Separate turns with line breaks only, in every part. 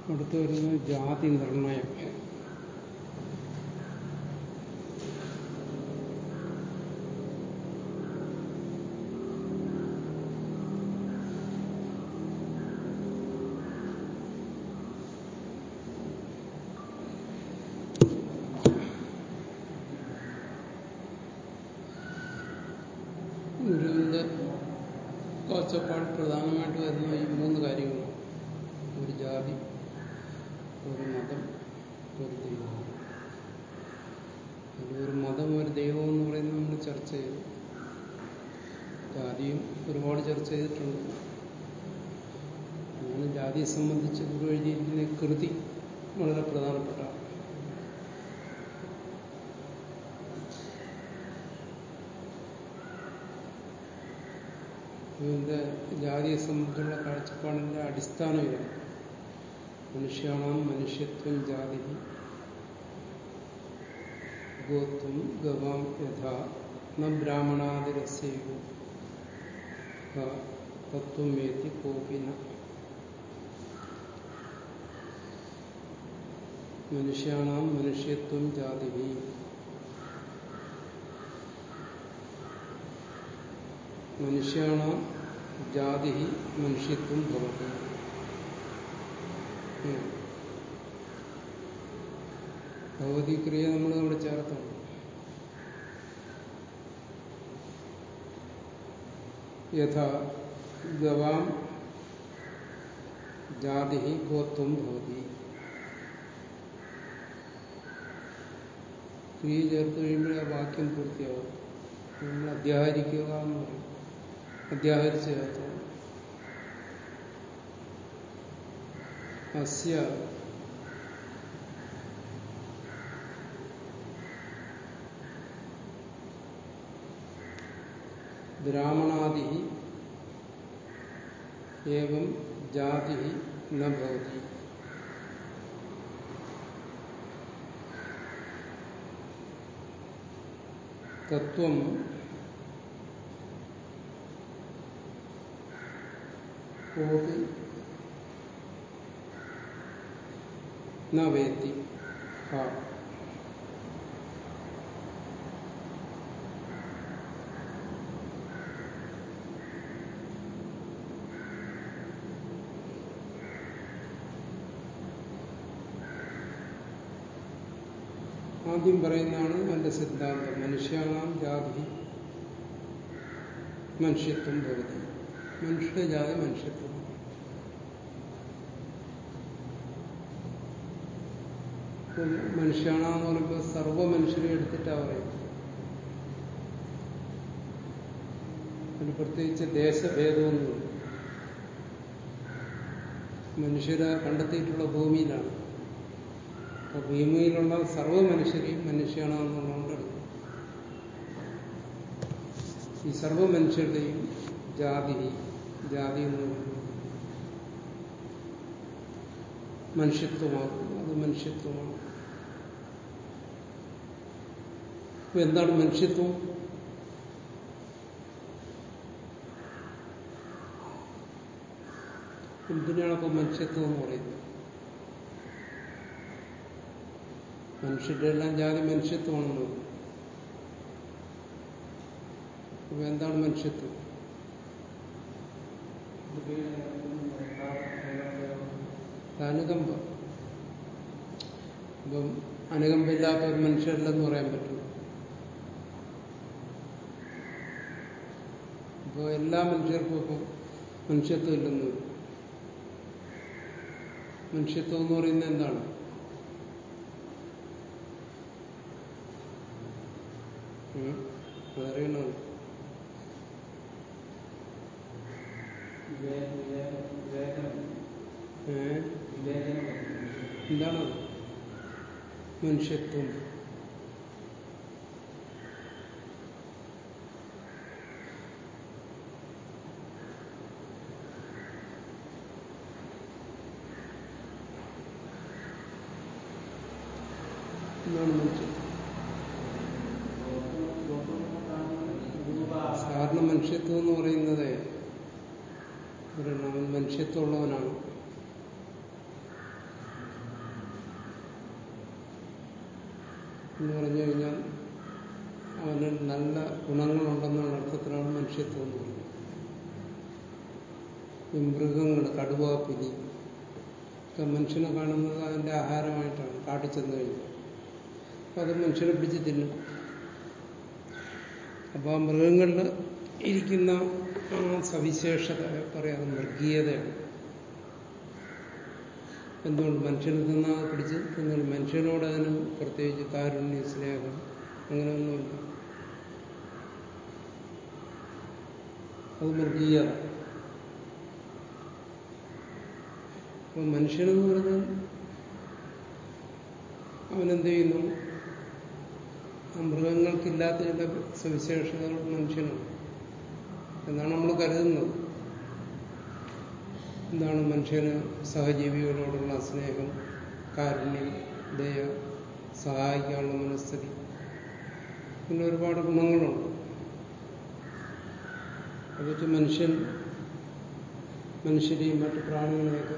അടുത്ത് വരുന്നത് ജാതി നിർണയം ഗുരുവിന്റെ കാഴ്ചപ്പാട് പ്രധാനമായിട്ട് വരുന്ന ഈ മൂന്ന് കാര്യങ്ങളാണ് ഒരു ജാതി ഒരു മതം ഒരു ദൈവം അതിലൊരു മതം ഒരു ദൈവം എന്ന് പറയുന്നത് നമ്മൾ ചർച്ച ചെയ്തു ജാതിയും ഒരുപാട് ചർച്ച ചെയ്തിട്ടുണ്ട് അങ്ങനെ ജാതിയെ സംബന്ധിച്ച് ഗുരു എഴുതിയിരിക്കുന്ന കൃതി വളരെ പ്രധാനപ്പെട്ടതാണ് ഇതിന്റെ ജാതിയെ സംബന്ധിച്ചുള്ള കാഴ്ചപ്പാടിന്റെ അടിസ്ഥാനം ഇതാണ് മനുഷ്യാണാം മനുഷ്യത്വം ജാതി ഗോത്വം ഗവാം യഥാ ന ബ്രാഹ്മണാതിരസ്യു തത്വം വേത്തി കോപിന മനുഷ്യാണാം മനുഷ്യത്വം ജാതി മനുഷ്യാണാം ജാതി മനുഷ്യത്വം ഭവതി ഭഗവതി ക്രിയ നമ്മൾ അവിടെ ചേർത്താണ് യഥാ ഗവാം ജാതി ഗോത്വം ഭവതി ക്രിയ ചേർത്ത് കഴിയുമ്പോഴേ ആ വാക്യം പൂർത്തിയാവും നമ്മൾ അധ്യാഹരിക്കുക എന്ന് പറയും അധ്യാഹരിച്ച് ചേർത്തു അസ്യ ബ്രാഹ്മണാദി ഏവം ജാതി നവതി തത്വം കോപി നേത്തി ഹാ ആദ്യം പറയുന്നതാണ് എന്റെ സിദ്ധാന്തം മനുഷ്യാണാം ജാതി മനുഷ്യത്വം ഭവതി മനുഷ്യരുടെ ജാതി മനുഷ്യത്വം മനുഷ്യാണെന്ന് പറയുമ്പോൾ സർവ്വ മനുഷ്യരെ എടുത്തിട്ടാ പറയുന്നത് അതിന് പ്രത്യേകിച്ച് ദേശഭേദമൊന്നുമില്ല മനുഷ്യരെ കണ്ടെത്തിയിട്ടുള്ള ഭൂമിയിലാണ് അപ്പൊ ഭൂമിയിലുള്ള സർവ്വ മനുഷ്യരെയും മനുഷ്യാണെന്നുള്ളതുകൊണ്ട് എടുക്കും ഈ സർവ്വ മനുഷ്യരുടെയും ജാതി ജാതി എന്ന് പറയുന്നത് മനുഷ്യത്വമാണ് അത് മനുഷ്യത്വമാണ് അപ്പൊ എന്താണ് മനുഷ്യത്വം എന്തിനാണ് അപ്പൊ മനുഷ്യത്വം എന്ന് പറയുന്നത് മനുഷ്യരുടെ എല്ലാം ജാതി മനുഷ്യത്വമാണെന്ന് അപ്പൊ എന്താണ് മനുഷ്യത്വം അനുകമ്പ അപ്പം അനുകമ്പില്ലാത്ത ഒരു മനുഷ്യരില്ലെന്ന് പറയാൻ പറ്റും അപ്പോൾ എല്ലാ മനുഷ്യർക്കും ഇപ്പം മനുഷ്യത്വം ഇല്ലെന്ന് വരും മനുഷ്യത്വം എന്ന് പറയുന്നത് എന്താണ് അതറിയണോ എന്താണ് മനുഷ്യത്വം എന്താണ് മനുഷ്യത്വം സാധാരണ മനുഷ്യത്വം എന്ന് പറയുന്നത് ഒരെണ്ണം അവൻ മനുഷ്യത്വമുള്ളവനാണ് എന്ന് പറഞ്ഞു കഴിഞ്ഞാൽ അവന് നല്ല ഗുണങ്ങളുണ്ടെന്നുള്ള അർത്ഥത്തിലാണ് മനുഷ്യത്വം എന്ന് പറയുന്നത് ഈ മൃഗങ്ങൾ കടുവ പുലി ഒക്കെ മനുഷ്യനെ കാണുന്നത് അതിന്റെ ആഹാരമായിട്ടാണ് കാട്ടിൽ ചെന്ന് കഴിഞ്ഞാൽ അപ്പം അത് മനുഷ്യനെ പിടിച്ച് തിന്നും അപ്പോൾ ആ മൃഗങ്ങളിൽ ഇരിക്കുന്ന ആ സവിശേഷത പറയാതെ മൃഗീയതയാണ് എന്തുകൊണ്ട് മനുഷ്യനെ തിന്നാ പിടിച്ച് തിന്നാൽ മനുഷ്യനോട് അതിന് പ്രത്യേകിച്ച് കാരുണ്യ സ്നേഹം അങ്ങനെയൊന്നുമില്ല അത് മൃഗീയത അപ്പൊ മനുഷ്യനെന്ന് പറഞ്ഞാൽ അവനെന്ത് ചെയ്യുന്നു ആ മൃഗങ്ങൾക്കില്ലാത്ത ചില സവിശേഷതകൾ മനുഷ്യനുണ്ട് എന്നാണ് നമ്മൾ കരുതുന്നത് എന്താണ് മനുഷ്യന് സഹജീവികളോടുള്ള സ്നേഹം കാരുണ്യം ദയ സഹായിക്കാനുള്ള മനസ്ഥിതി പിന്നെ ഒരുപാട് ഗുണങ്ങളുണ്ട് അത് വെച്ച് മനുഷ്യൻ മനുഷ്യരെയും മറ്റു പ്രാണികളെയൊക്കെ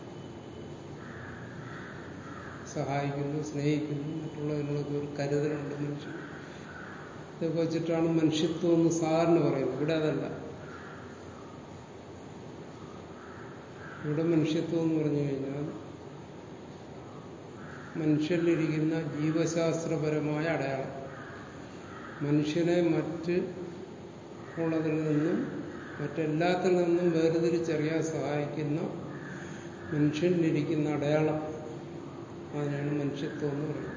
സഹായിക്കുന്നു സ്നേഹിക്കുന്നു മറ്റുള്ളതിനൊക്കെ ഒരു കരുതലുണ്ട് മനുഷ്യൻ ഇതൊക്കെ വെച്ചിട്ടാണ് മനുഷ്യത്വം എന്ന് സാധാരണ പറയുന്നത് ഇവിടെ അതല്ല ഇവിടെ മനുഷ്യത്വം എന്ന് പറഞ്ഞു കഴിഞ്ഞാൽ മനുഷ്യരിലിരിക്കുന്ന ജീവശാസ്ത്രപരമായ അടയാളം മനുഷ്യനെ മറ്റ് ഉള്ളതിൽ നിന്നും മറ്റെല്ലാത്തിൽ നിന്നും വേർതിരിച്ചറിയാൻ സഹായിക്കുന്ന മനുഷ്യനിലിരിക്കുന്ന അടയാളം അതിനാണ് മനുഷ്യത്വം എന്ന് പറയുന്നത്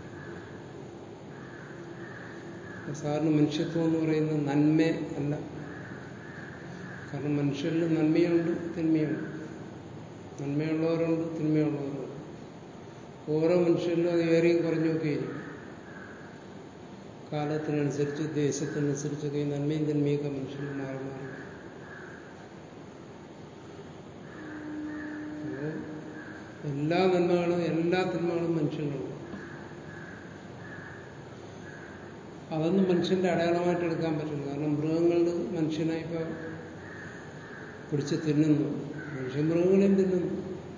സാധാരണ മനുഷ്യത്വം എന്ന് പറയുന്നത് നന്മ അല്ല കാരണം മനുഷ്യരിൽ നന്മയുണ്ട് തിന്മയുണ്ട് നന്മയുള്ളവരുണ്ട് തിന്മയുള്ളവരുണ്ട് ഓരോ മനുഷ്യരിലും അത് ഏറെയും കുറഞ്ഞൊക്കെ ഇരിക്കും കാലത്തിനനുസരിച്ച് ദേശത്തിനനുസരിച്ചൊക്കെ ഈ നന്മയും തിന്മയൊക്കെ മനുഷ്യരിൽ മാറി മാറി അപ്പോൾ എല്ലാ നന്മകളും എല്ലാ തിന്മകളും മനുഷ്യനുണ്ട് അതൊന്നും മനുഷ്യന്റെ അടയാളമായിട്ട് എടുക്കാൻ പറ്റില്ല കാരണം മൃഗങ്ങൾ മനുഷ്യനെ ഇപ്പൊ പിടിച്ച് തിന്നുന്നു മനുഷ്യൻ മൃഗങ്ങളെയും തിന്നുന്നു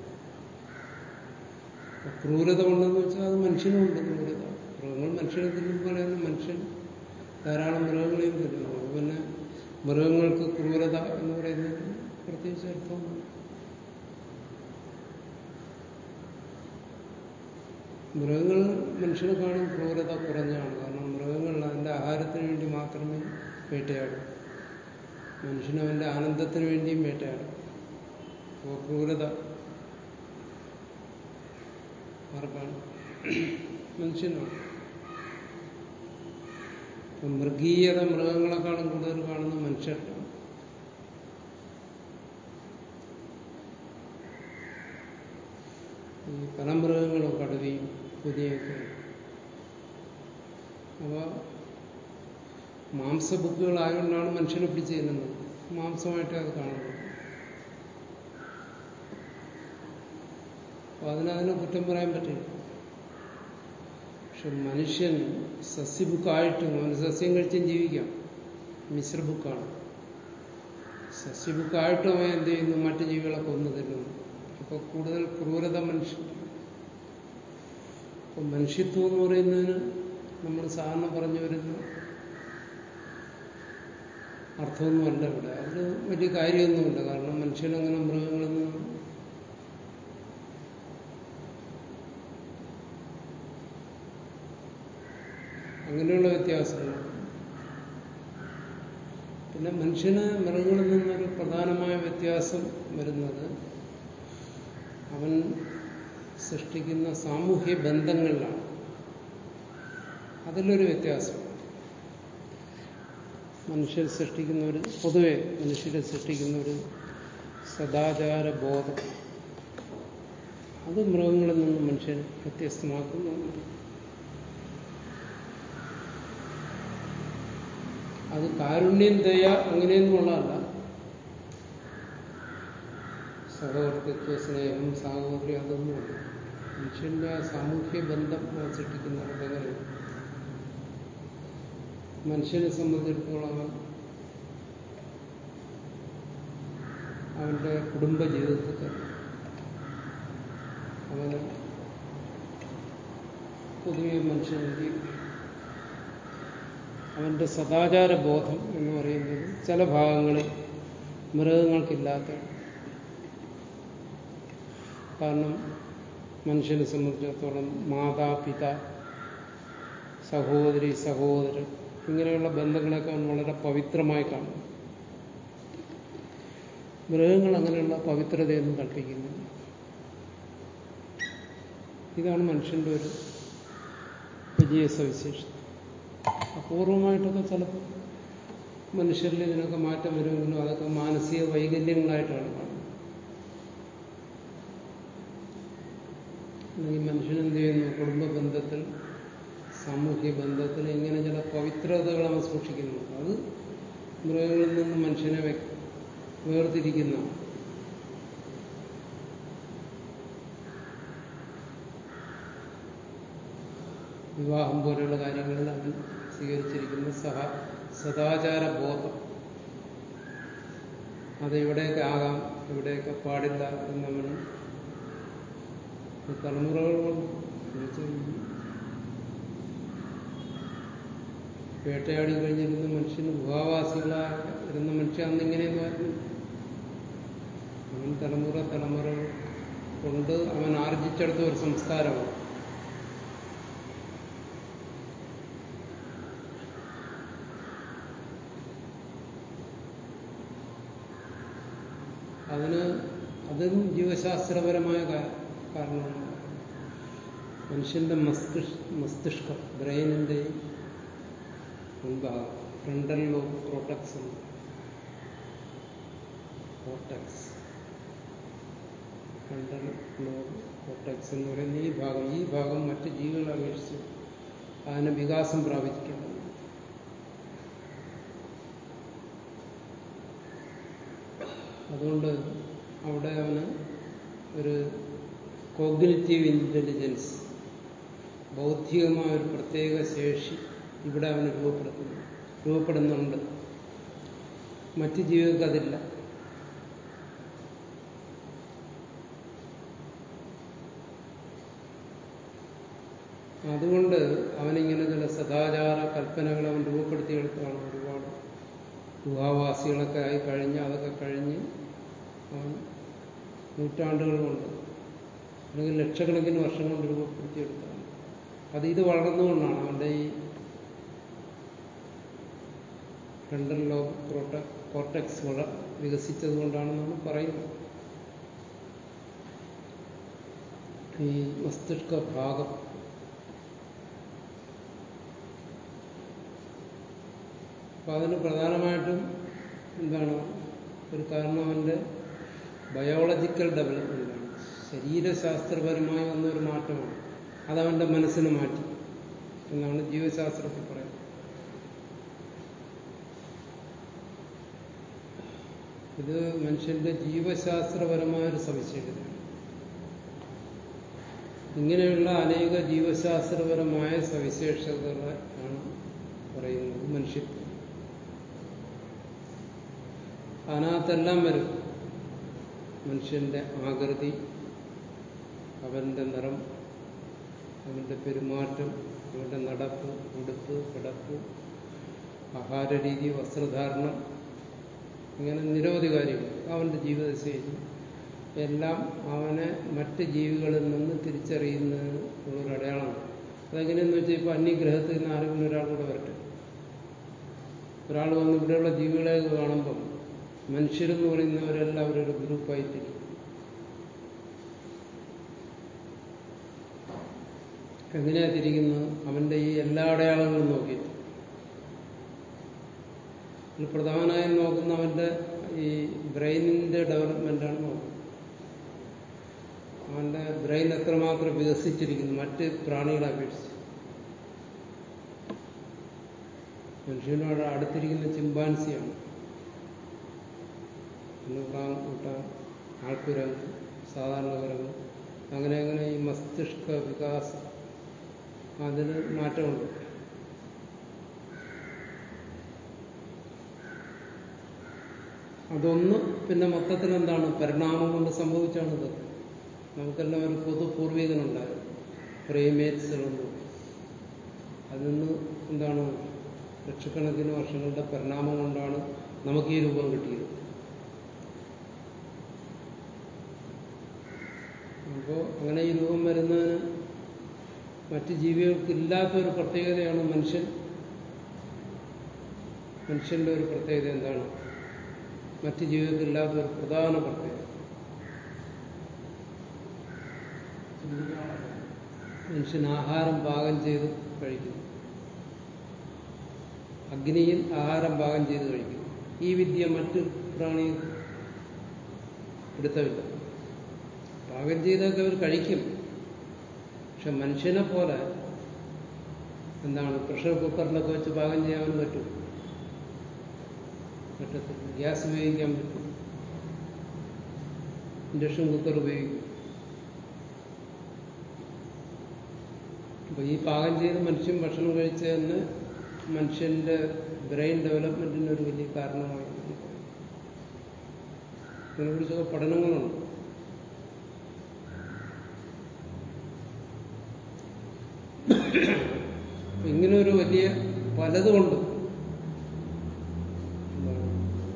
ക്രൂരത ഉണ്ടെന്ന് വെച്ചാൽ അത് മനുഷ്യനുമുണ്ട് ക്രൂരത മൃഗങ്ങൾ മനുഷ്യനെ തിന്നും പോലെ തന്നെ മനുഷ്യൻ ധാരാളം മൃഗങ്ങളെയും തിന്നുന്നു അത് പിന്നെ മൃഗങ്ങൾക്ക് ക്രൂരത എന്ന് പറയുന്നത് പ്രത്യേകിച്ച് അർത്ഥമൊന്നും മൃഗങ്ങൾ മനുഷ്യനെക്കാളും ക്രൂരത കുറഞ്ഞാണ് കാരണം മൃഗങ്ങൾ അതിൻ്റെ ആഹാരത്തിന് വേണ്ടി മാത്രമേ വേട്ടയാടും മനുഷ്യനവൻ്റെ ആനന്ദത്തിന് വേണ്ടിയും വേട്ടയാടും അപ്പോൾ ക്രൂരത ആർക്കാണ് മനുഷ്യനാണ് അപ്പം മൃഗീയത മൃഗങ്ങളെക്കാളും കൂടുതൽ കാണുന്ന മനുഷ്യർക്കാണ് ഈ പല മൃഗങ്ങളും കടുവയും പുലിയൊക്കെ അവ മാംസബുക്കുകളായതുകൊണ്ടാണ് മനുഷ്യനെ പിടിച്ചു തരുന്നത് മാംസമായിട്ട് അത് കാണുന്നത് അപ്പൊ അതിനതിനെ കുറ്റം പറയാൻ പറ്റില്ല പക്ഷെ മനുഷ്യൻ സസ്യബുക്കായിട്ടും അവന് സസ്യം കഴിച്ചും ജീവിക്കാം മിശ്രബുക്കാണ് സസ്യബുക്കായിട്ടും അവൻ എന്ത് ചെയ്യുന്നു മറ്റു ജീവികളെ കൊന്നു തരുന്നു അപ്പൊ കൂടുതൽ ക്രൂരത മനുഷ്യൻ അപ്പൊ മനുഷ്യത്വം എന്ന് പറയുന്നതിന് നമ്മൾ സാധാരണ പറഞ്ഞു വരുന്ന അർത്ഥമൊന്നുമല്ല ഇവിടെ അതിന് വലിയ കാര്യമൊന്നുമില്ല കാരണം മനുഷ്യനങ്ങനെ മൃഗങ്ങളിൽ നിന്ന് അങ്ങനെയുള്ള വ്യത്യാസങ്ങൾ പിന്നെ മനുഷ്യന് മൃഗങ്ങളിൽ നിന്നൊരു പ്രധാനമായ വ്യത്യാസം വരുന്നത് അവൻ സൃഷ്ടിക്കുന്ന സാമൂഹ്യ ബന്ധങ്ങളിലാണ് അതിലൊരു വ്യത്യാസം മനുഷ്യർ സൃഷ്ടിക്കുന്ന ഒരു പൊതുവെ മനുഷ്യരെ സൃഷ്ടിക്കുന്ന ഒരു സദാചാര ബോധം അത് മൃഗങ്ങളിൽ നിന്നും മനുഷ്യൻ വ്യത്യസ്തമാക്കുന്നു അത് കാരുണ്യം ദയ അങ്ങനെയൊന്നുമുള്ളതല്ല സഹവർത്തിത്വ സ്നേഹം സാഹോദര്യം അതൊന്നുമല്ല മനുഷ്യന്റെ ആ സാമൂഹ്യ ബന്ധം സൃഷ്ടിക്കുന്നത് എങ്ങനെ മനുഷ്യനെ സംബന്ധിച്ചിടത്തോളം അവൻ അവന്റെ കുടുംബ ജീവിതത്തിൽ അവന് പൊതുവെ മനുഷ്യൻ എന്ത് ചെയ്യും അവന്റെ സദാചാര ബോധം എന്ന് പറയുന്നത് ചില ഭാഗങ്ങളിൽ മൃഗങ്ങൾക്കില്ലാത്ത കാരണം മനുഷ്യനെ സംബന്ധിച്ചിടത്തോളം മാതാപിത സഹോദരി സഹോദരൻ ഇങ്ങനെയുള്ള ബന്ധങ്ങളൊക്കെ അവൻ വളരെ പവിത്രമായി കാണും മൃഗങ്ങൾ അങ്ങനെയുള്ള പവിത്രതയൊന്നും കൽപ്പിക്കുന്നില്ല ഇതാണ് മനുഷ്യന്റെ ഒരു വലിയ സവിശേഷത അപൂർവമായിട്ടൊക്കെ ചിലപ്പോൾ മനുഷ്യരിൽ ഇതിനൊക്കെ മാറ്റം വരുമെങ്കിലും അതൊക്കെ മാനസിക വൈകല്യങ്ങളായിട്ടാണ് കാണുന്നത് അല്ലെങ്കിൽ മനുഷ്യനെന്ത് ചെയ്യുന്നു കുടുംബ ബന്ധത്തിൽ സാമൂഹ്യ ബന്ധത്തിൽ ഇങ്ങനെ ചില പവിത്രതകൾ അവൻ സൂക്ഷിക്കുന്നു അത് മൃഗങ്ങളിൽ നിന്ന് മനുഷ്യനെ വേർതിരിക്കുന്ന വിവാഹം പോലെയുള്ള കാര്യങ്ങളിൽ അവൻ സ്വീകരിച്ചിരിക്കുന്ന സഹ സദാചാര ബോധം അത് എവിടെയൊക്കെ ആകാം എവിടെയൊക്കെ പാടില്ല എന്നവന് തലമുറകൾ കൊണ്ട് വേട്ടയാടി കഴിഞ്ഞിരുന്ന മനുഷ്യന് ഗുഹാവാസികളായിരുന്ന മനുഷ്യൻ അന്നിങ്ങനെയൊന്നുമായിരുന്നു അവൻ തലമുറ തലമുറ കൊണ്ട് അവൻ ആർജിച്ചെടുത്ത ഒരു സംസ്കാരമാണ് അതിന് അതും ജീവശാസ്ത്രപരമായ കാരണമാണ് മനുഷ്യന്റെ മസ്തിഷ് മസ്തിഷ്കം ബ്രെയിനിന്റെ മുൻഭാഗം ഫ്രണ്ടൽ ലോബ് പ്രോട്ടക്സ് കോട്ടക്സ് ഫ്രണ്ടൽ ലോബ് കോട്ടക്സ് എന്ന് പറയുന്ന ഈ ഭാഗം ഈ ഭാഗം മറ്റ് ജീവികളെ അപേക്ഷിച്ച് അതിന് വികാസം പ്രാപിച്ചിട്ടുണ്ട് അതുകൊണ്ട് അവിടെ അവന് ഒരു കോഗ്നിറ്റീവ് ഇന്റലിജൻസ് ബൗദ്ധികമായ ഒരു പ്രത്യേക ശേഷി ഇവിടെ അവന് രൂപപ്പെടുത്തുന്നു രൂപപ്പെടുന്നുണ്ട് മറ്റ് ജീവികൾക്ക് അതില്ല അതുകൊണ്ട് അവനിങ്ങനെ ചില സദാചാര കൽപ്പനകൾ അവൻ രൂപപ്പെടുത്തിയെടുത്താണ് ഒരുപാട് ഗുഹാവാസികളൊക്കെ ആയി കഴിഞ്ഞ് അതൊക്കെ കഴിഞ്ഞ് അവൻ നൂറ്റാണ്ടുകൾ കൊണ്ട് അല്ലെങ്കിൽ ലക്ഷക്കണക്കിന് വർഷം കൊണ്ട് രൂപപ്പെടുത്തിയെടുത്താണ് അത് ഇത് വളർന്നുകൊണ്ടാണ് അവന്റെ ഈ ഫ്രണ്ടൽ ലോബ് പ്രോട്ട കോർട്ടക്സ് വള വികസിച്ചത് കൊണ്ടാണെന്നാണ് പറയുന്നത് ഈ മസ്തിഷ്ക ഭാഗം അപ്പൊ അതിന് പ്രധാനമായിട്ടും എന്താണ് ഒരു കാരണം അവന്റെ ബയോളജിക്കൽ ഡെവലപ്മെന്റാണ് ശരീരശാസ്ത്രപരമായി വന്ന ഒരു മാറ്റമാണ് അതവന്റെ മനസ്സിനെ മാറ്റി എന്നാണ് ജീവശാസ്ത്രത്തിൽ പറയുന്നത് ഇത് മനുഷ്യന്റെ ജീവശാസ്ത്രപരമായ ഒരു സവിശേഷതയാണ് ഇങ്ങനെയുള്ള അനേക ജീവശാസ്ത്രപരമായ സവിശേഷതകളെ ആണ് പറയുന്നത് മനുഷ്യത്വം അതിനകത്തെല്ലാം വരും മനുഷ്യന്റെ ആകൃതി അവന്റെ നിറം അവന്റെ പെരുമാറ്റം അവന്റെ നടപ്പ് ഉടുപ്പ് കിടപ്പ് ആഹാരരീതി വസ്ത്രധാരണം ഇങ്ങനെ നിരവധി കാര്യങ്ങൾ അവന്റെ ജീവിതശൈലി എല്ലാം അവനെ മറ്റ് ജീവികളിൽ നിന്ന് തിരിച്ചറിയുന്നതിന് ഉള്ളൊരു അടയാളമാണ് അതെങ്ങനെയെന്ന് വെച്ചാൽ ഇപ്പൊ അന്യഗ്രഹത്തിൽ നിന്ന് ആരെങ്കിലും ഒരാളൂടെ വരട്ടെ ഒരാൾ വന്ന് ഇവിടെയുള്ള ജീവികളെ കാണുമ്പം മനുഷ്യരെന്ന് പറയുന്നവരെല്ലാവരും ഒരു ഗ്രൂപ്പായി തിരിക്കും എങ്ങനെയാ തിരിക്കുന്നത് അവന്റെ ഈ എല്ലാ അടയാളങ്ങളും നോക്കിയിട്ട് ഇതിൽ പ്രധാനമായും നോക്കുന്ന അവന്റെ ഈ ബ്രെയിനിന്റെ ഡെവലപ്മെന്റാണ് നോക്കുന്നത് അവന്റെ ബ്രെയിൻ എത്രമാത്രം വികസിച്ചിരിക്കുന്നു മറ്റ് പ്രാണികളെ അപേക്ഷിച്ച് മനുഷ്യനോട് അടുത്തിരിക്കുന്ന ചിമ്പാൻസിയാണ് കൂട്ടാൻ ആൾക്കുരങ്ങ് സാധാരണ കുരങ്ങ് അങ്ങനെ അങ്ങനെ ഈ മസ്തിഷ്ക വികാസം അതിന് മാറ്റമുണ്ട് അതൊന്ന് പിന്നെ മൊത്തത്തിൽ എന്താണ് പരിണാമം കൊണ്ട് സംഭവിച്ചാണിത് നമുക്കെല്ലാം ഒരു പൊതു പൂർവികനുണ്ടായിരുന്നു പ്രേമേറ്റ്സുകളൊന്നും അതിൽ നിന്ന് എന്താണ് ലക്ഷക്കണക്കിന് വർഷങ്ങളുടെ പരിണാമം കൊണ്ടാണ് നമുക്ക് ഈ രൂപം കിട്ടിയത് അപ്പോൾ അങ്ങനെ ഈ രൂപം വരുന്നതിന് മറ്റ് ജീവികൾക്കില്ലാത്ത ഒരു പ്രത്യേകതയാണ് മനുഷ്യൻ മനുഷ്യന്റെ ഒരു പ്രത്യേകത എന്താണ് മറ്റ് ജീവികൾക്കില്ലാത്ത ഒരു പ്രധാന പ്രത്യേകത മനുഷ്യൻ ആഹാരം പാകം ചെയ്ത് കഴിക്കുന്നു അഗ്നിയിൽ ആഹാരം പാകം ചെയ്ത് കഴിക്കുന്നു ഈ വിദ്യ മറ്റു പ്രാണി എടുത്തമില്ല പാകം ചെയ്തൊക്കെ അവർ കഴിക്കും പക്ഷെ മനുഷ്യനെ പോലെ എന്താണ് പ്രഷർ കുക്കറിലൊക്കെ വെച്ച് പാകം ചെയ്യാൻ പറ്റും പറ്റത്തില്ല ഗ്യാസ് ഉപയോഗിക്കാൻ പറ്റും ഇൻഡക്ഷൻ കുക്കർ ഉപയോഗിക്കും അപ്പൊ ഈ പാകം ചെയ്ത് മനുഷ്യൻ ഭക്ഷണം കഴിച്ച് തന്നെ മനുഷ്യന്റെ ബ്രെയിൻ ഡെവലപ്മെന്റിന് ഒരു വലിയ കാരണമായി ഇതിനെക്കുറിച്ചൊക്കെ പഠനങ്ങളുണ്ട് ഇങ്ങനെ ഒരു വലിയ പലതുമുണ്ട് എന്താണ്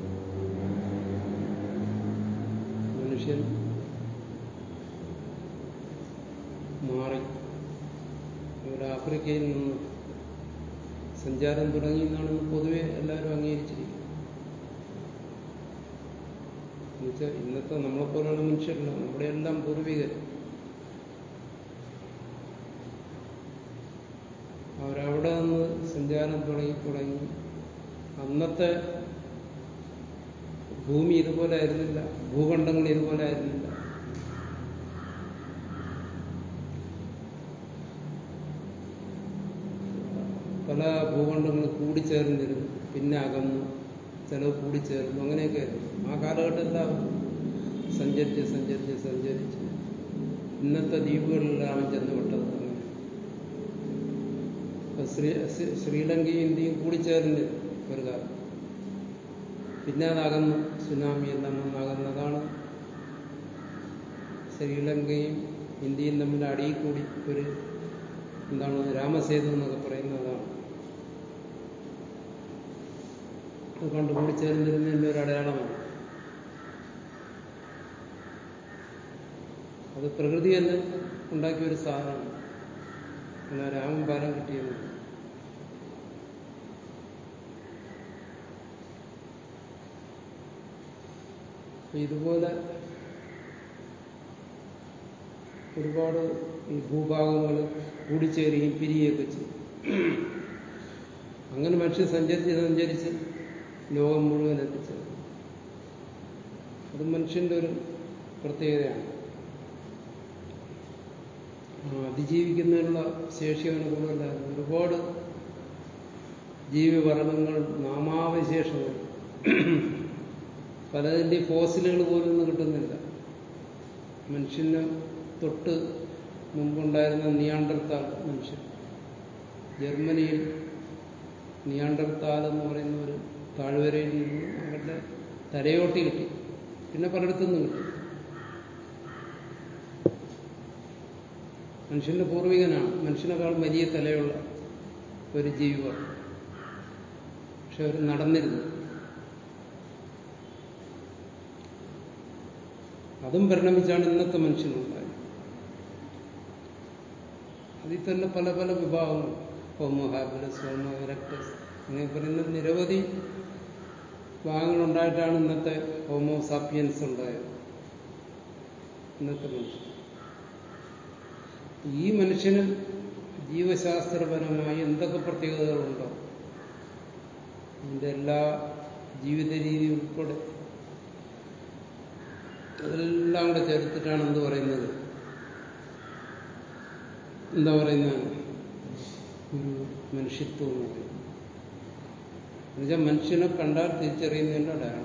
മനുഷ്യൻ മാറി ഇവിടെ ആഫ്രിക്കയിൽ നിന്ന് സഞ്ചാരം തുടങ്ങി എന്നാണെന്ന് പൊതുവെ എല്ലാവരും അംഗീകരിച്ചിരിക്കുന്നത് എന്നുവെച്ചാൽ ഇന്നത്തെ നമ്മളെപ്പോലുള്ള മനുഷ്യരല്ല നമ്മുടെ എല്ലാം പൂർവികർ അവരവിടെ നിന്ന് സഞ്ചാരം തുടങ്ങി തുടങ്ങി അന്നത്തെ ഭൂമി ഇതുപോലെ ആയിരുന്നില്ല ഭൂഖണ്ഡങ്ങൾ ഇതുപോലെ ആയിരുന്നില്ല പല ഭൂഖണ്ഡങ്ങൾ കൂടിച്ചേർന്നിരുന്നു പിന്നെ അകന്നു ചിലവ് കൂടിച്ചേർന്നു അങ്ങനെയൊക്കെ ആ കാലഘട്ടത്തിൽ സഞ്ചരിച്ച് സഞ്ചരിച്ച് സഞ്ചരിച്ച് ഇന്നത്തെ ദ്വീപുകളിലാണ് ചെന്ന് വിട്ടത് അങ്ങനെ ഇപ്പൊ ശ്രീ ശ്രീ- ശ്രീലങ്കയും ഇന്ത്യയും കൂടിച്ചേർന്ന് ഒരു കാലം പിന്നെ അത് അകന്നു സുനാമി എല്ലാം വന്ന് അകന്നതാണ് ശ്രീലങ്കയും ഇന്ത്യയും തമ്മിൽ അടിയിൽ കൂടി ഒരു എന്താണ് രാമസേതു എന്നൊക്കെ പറയുന്നത് അതാണ് അത് കണ്ട് കൂടിച്ചേർന്നിരുന്നതിൻ്റെ ഒരു അടയാളമാണ് അത് പ്രകൃതി തന്നെ ഉണ്ടാക്കിയ ഒരു സാധനമാണ് അല്ല രാമൻ പാലം കിട്ടിയത് അപ്പൊ ഇതുപോലെ ഒരുപാട് ഈ ഭൂഭാഗങ്ങൾ കൂടിച്ചേരുകയും പിരിയുകയൊക്കെ ചെയ്യും അങ്ങനെ മനുഷ്യൻ സഞ്ചരിച്ച് സഞ്ചരിച്ച് ലോകം മുഴുവൻ എത്തിച്ചത് അത് മനുഷ്യന്റെ ഒരു പ്രത്യേകതയാണ് ആ, അതിജീവിക്കുന്നതിനുള്ള ശേഷി അവന് കൂടുതലായിരുന്നു ഒരുപാട് ജീവിവർഗങ്ങൾ നാമാവിശേഷങ്ങൾ പലതിൻ്റെ ഫോസിലുകൾ പോലും ഒന്നും കിട്ടുന്നില്ല മനുഷ്യന് തൊട്ട് മുമ്പുണ്ടായിരുന്ന നിയാണ്ടർത്താൽ മനുഷ്യൻ ജർമ്മനിയിൽ നിയാണ്ടർത്താൽ എന്ന് പറയുന്ന ഒരു താഴ്വരയിൽ നിന്ന് അവരുടെ തലയോട്ടി കിട്ടി പിന്നെ പലയിടത്തുനിന്നും കിട്ടി മനുഷ്യന്റെ പൂർവികനാണ് മനുഷ്യനേക്കാൾ വലിയ തലയുള്ള ഒരു ജീവികൾ പക്ഷെ അവർ നടന്നിരുന്നു അതും പരിണമിച്ചാണ് ഇന്നത്തെ മനുഷ്യനുണ്ടായത് അതിൽ തന്നെ പല പല വിഭാഗങ്ങൾ ഹോമോ ഹാബിലസ് ഹോമോ ഇറക്ടസ് അങ്ങനെ പറയുന്ന നിരവധി ഭാഗങ്ങളുണ്ടായിട്ടാണ് ഇന്നത്തെ ഹോമോ സാപ്പിയൻസ് ഉണ്ടായത് ഇന്നത്തെ മനുഷ്യൻ ഈ മനുഷ്യന് ജീവശാസ്ത്രപരമായി എന്തൊക്കെ പ്രത്യേകതകളുണ്ടോ അതിൻ്റെ എല്ലാ ജീവിത രീതി ഉൾപ്പെടെ അതെല്ലാം കൂടെ ചേർത്തിട്ടാണ് എന്ത് പറയുന്നത് എന്താ പറയുന്നത് ഒരു മനുഷ്യത്വം എന്ന് പറയുന്നത് എന്നുവെച്ചാൽ മനുഷ്യനെ കണ്ടാൽ തിരിച്ചറിയുന്നതിൻ്റെ അടയാളം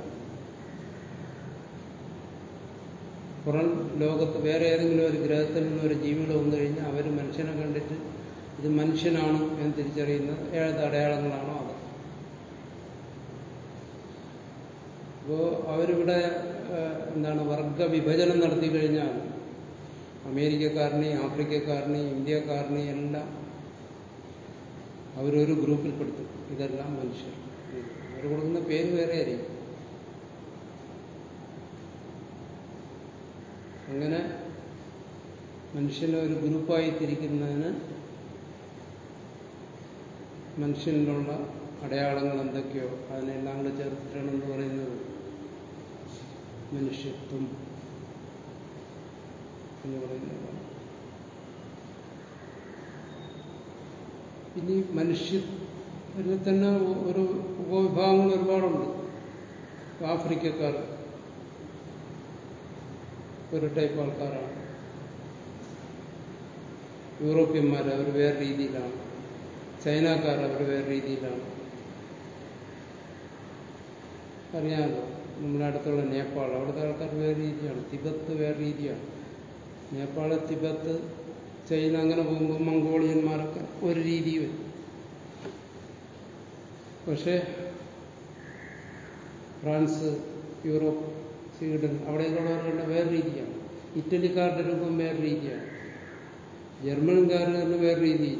പുറം ലോകത്ത് വേറെ ഏതെങ്കിലും ഒരു ഗ്രഹത്തിൽ നിന്ന് ഒരു ജീവികൾ വന്നു കഴിഞ്ഞാൽ അവർ മനുഷ്യനെ കണ്ടിട്ട് ഇത് മനുഷ്യനാണ് എന്ന് തിരിച്ചറിയുന്ന ഏത് അടയാളങ്ങളാണോ അത് അപ്പോൾ അവരിവിടെ ഏഹ്, എന്താണ് വർഗ വിഭജനം നടത്തി കഴിഞ്ഞാൽ അമേരിക്കക്കാരനെയും ആഫ്രിക്കക്കാരനെയും ഇന്ത്യക്കാരനെയും എല്ലാം അവരൊരു ഗ്രൂപ്പിൽപ്പെടുത്തും ഇതെല്ലാം മനുഷ്യർ അവർ കൊടുക്കുന്ന പേര് വേറെ ആയിരിക്കും അങ്ങനെ മനുഷ്യനെ ഒരു ഗ്രൂപ്പായി തിരിക്കുന്നതിന് മനുഷ്യനിലുള്ള അടയാളങ്ങൾ എന്തൊക്കെയോ അതിനെല്ലാം കൂടെ ചേർത്തിട്ടാണ് എന്ന് പറയുന്നത് മനുഷ്യത്വം എന്ന് പറയുന്നതാണ് ഇനി മനുഷ്യരിൽ തന്നെ ഒരു ഉപവിഭാഗങ്ങൾ ഒരുപാടുണ്ട് ആഫ്രിക്കക്കാർ ഒരു ടൈപ്പ് ആൾക്കാരാണ് യൂറോപ്യന്മാർ അവർ വേറെ രീതിയിലാണ് ചൈനക്കാർ അവർ വേറെ രീതിയിലാണ് അറിയാമല്ലോ നമ്മുടെ അടുത്തുള്ള നേപ്പാൾ അവിടുത്തെ ആൾക്കാർ വേറെ രീതിയാണ് തിബത്ത് വേറെ രീതിയാണ് നേപ്പാള് തിബത്ത് ചൈന അങ്ങനെ പോകുമ്പോൾ മംഗോളിയന്മാരൊക്കെ ഒരു രീതി വരും പക്ഷേ ഫ്രാൻസ് യൂറോപ്പ് സ്വീഡൻ അവിടെയുള്ളവരുടെ വേറെ രീതിയാണ് ഇറ്റലിക്കാരുടെ രൂപം വേറെ രീതിയാണ് ജർമ്മൻകാരുടെ തന്നെ വേറെ രീതിയിൽ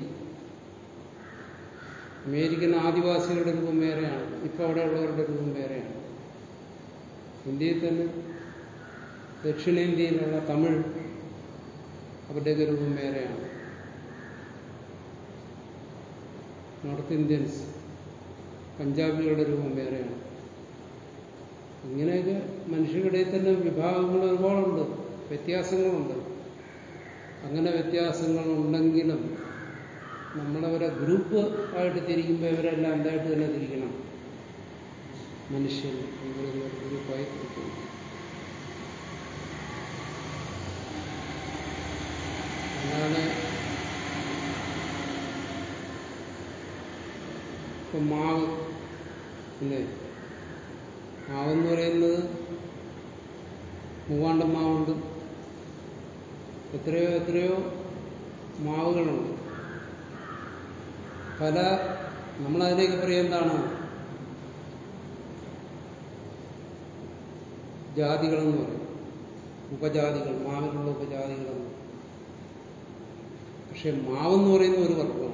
അമേരിക്കൻ ആദിവാസികളുടെ രൂപം വേറെയാണ് ഇപ്പൊ അവിടെയുള്ളവരുടെ രൂപം വേറെയാണ് ഇന്ത്യയിൽ തന്നെ ദക്ഷിണേന്ത്യയിലുള്ള തമിഴ് അവരുടെയൊക്കെ രൂപം വേറെയാണ് നോർത്ത് ഇന്ത്യൻസ് പഞ്ചാബികളുടെ രൂപം വേറെയാണ് ഇങ്ങനെയൊക്കെ മനുഷ്യരുടെ തന്നെ വിഭാഗങ്ങൾ ഒരുപാടുണ്ട് വ്യത്യാസങ്ങളുണ്ട് അങ്ങനെ വ്യത്യാസങ്ങൾ ഉണ്ടെങ്കിലും നമ്മളവരെ ഗ്രൂപ്പ് ആയിട്ട് തിരിക്കുമ്പോൾ ഇവരെല്ലാം എന്തായിട്ട് തന്നെ തിരിക്കണം മനുഷ്യൻ ഇവരൊരു ഗ്രൂപ്പായി തിരിക്കണം അല്ലാതെ ഇപ്പൊ മാവ് അല്ലേ മാവെന്ന് പറയുന്നത് മൂവാണ്ടൻ മാവുണ്ട് എത്രയോ എത്രയോ മാവുകളുണ്ട് പല നമ്മളതിലേക്ക് പറയാം എന്താണ് ജാതികളെന്ന് പറയും ഉപജാതികൾ മാവിലുള്ള ഉപജാതികളെന്ന് പക്ഷെ മാവെന്ന് പറയുന്ന ഒരു വർഗമാണ്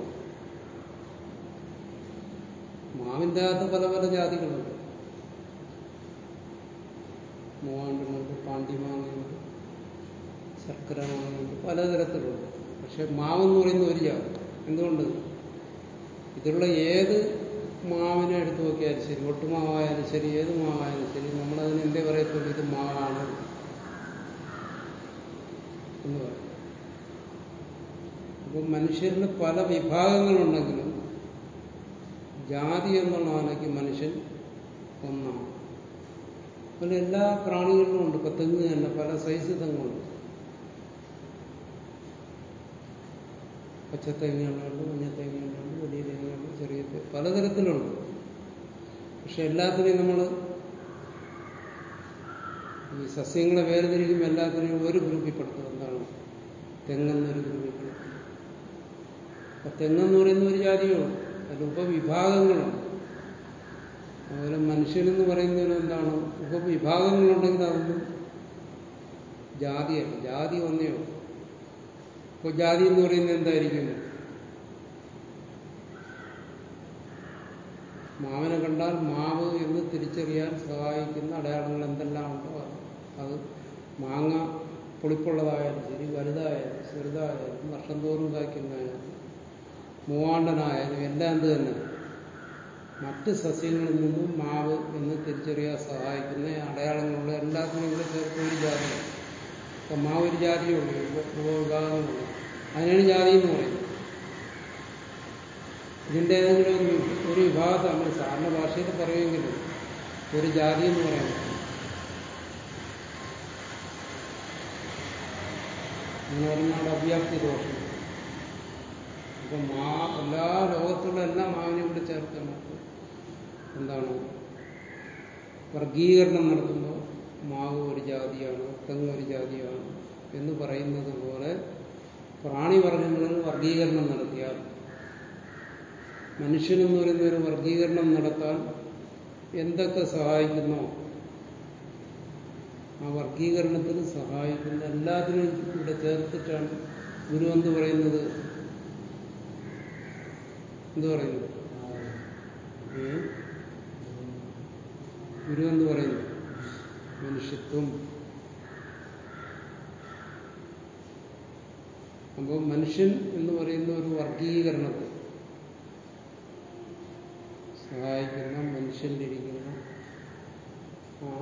മാവിൻ്റെ അകത്ത് പല പല ജാതികളുണ്ട് മൂവാണ്ടനുണ്ട് പാണ്ടിമാങ്ങയുണ്ട് ശർക്കര മാങ്ങയുണ്ട് പലതരത്തിലുണ്ട് പക്ഷെ മാവെന്ന് പറയുന്ന ഒരു ജാതി എന്തുകൊണ്ട് ഇതിലുള്ള ഏത് മാവിനെ എടുത്തു നോക്കിയാലും ശരി ഒട്ടുമാവായാലും ശരി ഏത് മാവായാലും ശരി നമ്മളതിന് എന്തേ പറയത്തുള്ളൂ ഇത് മാവാണ് എന്ന് പറയും അപ്പോൾ മനുഷ്യരിൽ പല വിഭാഗങ്ങളുണ്ടെങ്കിലും ജാതി എന്നുള്ള ആനയ്ക്ക് മനുഷ്യൻ ഒന്നാണ് അതുപോലെ എല്ലാ പ്രാണികളിലും ഉണ്ട് ഇപ്പൊ തെങ്ങ് തന്നെ പല സൈസ് തെങ്ങുണ്ട് പച്ചത്തേങ്ങയുണ്ട് മഞ്ഞത്തേങ്ങയുണ്ട് വലിയ തേങ്ങയുണ്ട് ചെറിയ തേങ്ങ പലതരത്തിലുണ്ട് പക്ഷെ എല്ലാത്തിനെയും നമ്മൾ ഈ സസ്യങ്ങളെ വേർതിരിക്കുമ്പോൾ എല്ലാത്തിനെയും ഒരു ഗ്രൂപ്പിൽപ്പെടുത്തും എന്താണ് തെങ്ങെന്നൊരു ഗ്രൂപ്പിൽപ്പെടുത്തും അപ്പൊ തെങ്ങെന്ന് പറയുന്ന ഒരു ജാതിയുണ്ട് അതിൽ ഉപവിഭാഗങ്ങളുണ്ട് അതുപോലെ മനുഷ്യനെന്ന് പറയുന്നതിന് എന്താണ് ഉപവിഭാഗങ്ങളുണ്ടെങ്കിൽ അതൊന്നും ജാതിയല്ല ജാതി ഒന്നേ ഉള്ളൂ അപ്പോൾ ജാതി എന്ന് പറയുന്നത് എന്തായിരിക്കും മാവിനെ കണ്ടാൽ മാവ് എന്ന് തിരിച്ചറിയാൻ സഹായിക്കുന്ന അടയാളങ്ങൾ എന്തെല്ലാം ഉണ്ടോ അത് മാങ്ങ പുളിപ്പുള്ളതായാലും ശരി വലുതായാലും ചെറുതായാലും വർഷം തോറും കായ്ക്കുന്നതായാലും മൂവാണ്ടനായാലും എല്ലാം എന്ത് തന്നെ മറ്റ് സസ്യങ്ങളിൽ നിന്നും മാവ് എന്ന് തിരിച്ചറിയാൻ സഹായിക്കുന്ന അടയാളങ്ങളുള്ള എല്ലാത്തിനും കൂടെ ചേർത്ത് ഒരു ജാതിയാണ് അപ്പം മാവ് ഒരു ജാതിയുള്ളൂ ഉപവിഭാഗങ്ങളുണ്ട് അതിനാണ് ജാതി എന്ന് പറയുന്നത് ഇതിൻ്റെ ഏതെങ്കിലും ഒരു ഒരു വിഭാഗത്തെ നമ്മൾ സാധാരണ ഭാഷയിൽ പറയുമെങ്കിലും ഒരു ജാതി എന്ന് പറയാൻ പറ്റും എന്ന് പറഞ്ഞാൽ അവ്യാപ്തി ദോഷം അപ്പൊ മാ എല്ലാ ലോകത്തുള്ള എല്ലാ മാവിനെയും കൂടെ ചേർത്ത് നമുക്ക് എന്താണ് വർഗീകരണം നടത്തുമ്പോൾ മാവ് ഒരു ജാതിയാണ് തെങ്ങ് ഒരു ജാതിയാണ് എന്ന് പറയുന്നത് പോലെ പ്രാണിവർഗങ്ങളിൽ വർഗീകരണം നടത്തിയാൽ മനുഷ്യനെന്ന് പറയുന്ന ഒരു വർഗീകരണം നടത്താൻ എന്തൊക്കെ സഹായിക്കുന്നോ ആ വർഗീകരണത്തിന് സഹായിക്കുന്ന എല്ലാത്തിനും ഇവിടെ ചേർത്തിട്ടാണ് ഗുരു എന്ന് പറയുന്നത് എന്ത് പറയുന്നു ഏ? ഗുരു എന്ന് പറയുന്നു മനുഷ്യത്വം അപ്പോൾ മനുഷ്യൻ എന്ന് പറയുന്ന ഒരു വർഗീകരണത്തെ സഹായിക്കുന്ന മനുഷ്യനിലിരിക്കുന്ന ആ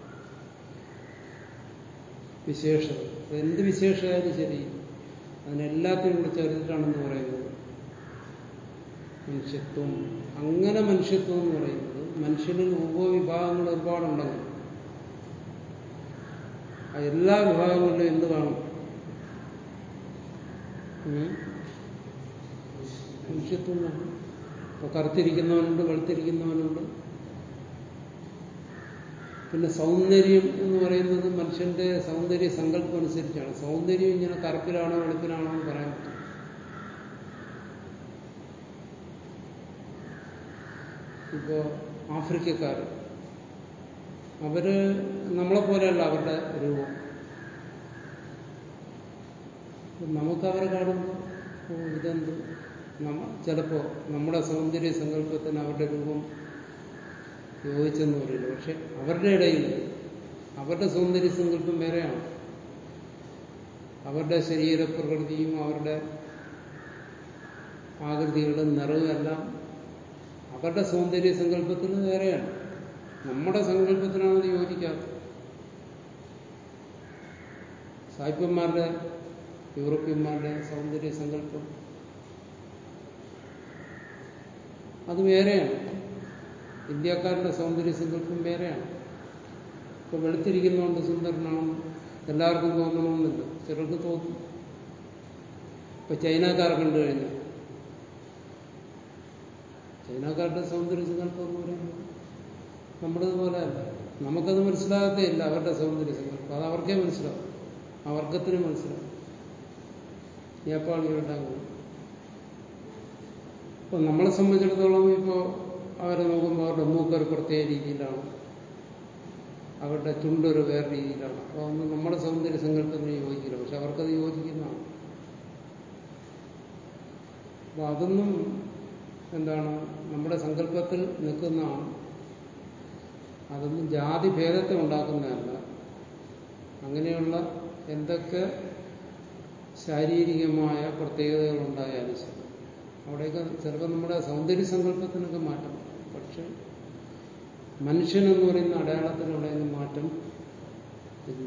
വിശേഷത എന്ത് വിശേഷമായാലും ശരി അതിനെല്ലാത്തിനും കൂടി ചേർത്തിട്ടാണെന്ന് പറയുന്നത് മനുഷ്യത്വം അങ്ങനെ മനുഷ്യത്വം എന്ന് പറയുന്നത് മനുഷ്യനിൽ ഉപവിഭാഗങ്ങൾ ഒരുപാടുണ്ടെങ്കിൽ ആ എല്ലാ വിഭാഗങ്ങളിലും എന്ത് കാണും ഉം? മനുഷ്യത്വം കാണും ഇപ്പൊ കറുത്തിരിക്കുന്നവനുണ്ട് വെളുത്തിരിക്കുന്നവനുണ്ട് പിന്നെ സൗന്ദര്യം എന്ന് പറയുന്നത് മനുഷ്യന്റെ സൗന്ദര്യ സങ്കല്പം അനുസരിച്ചാണ് സൗന്ദര്യം ഇങ്ങനെ കറുപ്പിലാണോ വെളുപ്പിലാണോ എന്ന് പറയാൻ പറ്റും ഇപ്പോ ആഫ്രിക്കക്കാർ അവര് നമ്മളെ പോലെയല്ല അവരുടെ രൂപം നമുക്ക് അവരെ കാണുമ്പോൾ ഓ ഇതെന്ത് നമ്മ ചിലപ്പോ നമ്മുടെ സൗന്ദര്യ സങ്കല്പത്തിന് അവരുടെ രൂപം യോജിച്ചെന്ന് പറയില്ല പക്ഷെ അവരുടെ ഇടയിൽ അവരുടെ സൗന്ദര്യ സങ്കല്പം വേറെയാണ് അവരുടെ ശരീരപ്രകൃതിയും അവരുടെ ആകൃതികളുടെ നിറവും എല്ലാം അവരുടെ സൗന്ദര്യ സങ്കല്പത്തിന് വേറെയാണ് നമ്മുടെ സങ്കല്പത്തിനാണ് അത് യോജിക്കാത്തത് സായിപ്പന്മാരുടെ യൂറോപ്യന്മാരുടെ സൗന്ദര്യ സങ്കല്പം അത് വേറെയാണ് ഇന്ത്യക്കാരുടെ സൗന്ദര്യ സങ്കല്പം വേറെയാണ് ഇപ്പൊ വെളുത്തിരിക്കുന്നതുകൊണ്ട് സുന്ദരനാണെന്ന് എല്ലാവർക്കും തോന്നണമെന്നില്ല ചിലർക്ക് തോന്നും ഇപ്പൊ ചൈനക്കാർ കണ്ടു കഴിഞ്ഞാൽ ചൈനക്കാരുടെ സൗന്ദര്യ സങ്കല്പം എന്ന് പറയുന്നത് നമ്മുടേതുപോലെ അല്ല നമുക്കത് മനസ്സിലാകത്തേ ഇല്ല അവരുടെ സൗന്ദര്യ സങ്കല്പം അത് അവർക്കേ മനസ്സിലാവും ആ വർഗത്തിന് മനസ്സിലാവും നേപ്പാളികളുടെ അങ്ങനെ ഇപ്പൊ നമ്മളെ സംബന്ധിച്ചിടത്തോളം ഇപ്പോൾ അവരെ നോക്കുമ്പോൾ അവരുടെ മൂക്കൊരു പ്രത്യേക രീതിയിലാണ് അവരുടെ ചുണ്ടൊരു വേറെ രീതിയിലാണ് അപ്പോൾ അതൊന്നും നമ്മുടെ സൗന്ദര്യ സങ്കല്പത്തിന് യോജിക്കില്ല പക്ഷെ അവർക്കത് യോജിക്കുന്നതാണ് അപ്പോൾ അതൊന്നും എന്താണ് നമ്മുടെ സങ്കല്പത്തിൽ നിൽക്കുന്നതാണ് അതൊന്നും ജാതി ഭേദത്തെ ഉണ്ടാക്കുന്നതല്ല അങ്ങനെയുള്ള എന്തൊക്കെ ശാരീരികമായ പ്രത്യേകതകൾ ഉണ്ടായാലും ശരി അവിടെയൊക്കെ ചിലപ്പോൾ നമ്മുടെ സൗന്ദര്യ സങ്കല്പത്തിനൊക്കെ മാറ്റം വരാം. പക്ഷെ മനുഷ്യൻ എന്ന് പറയുന്ന അടയാളത്തിനുള്ളതിന് മാറ്റം ഇല്ല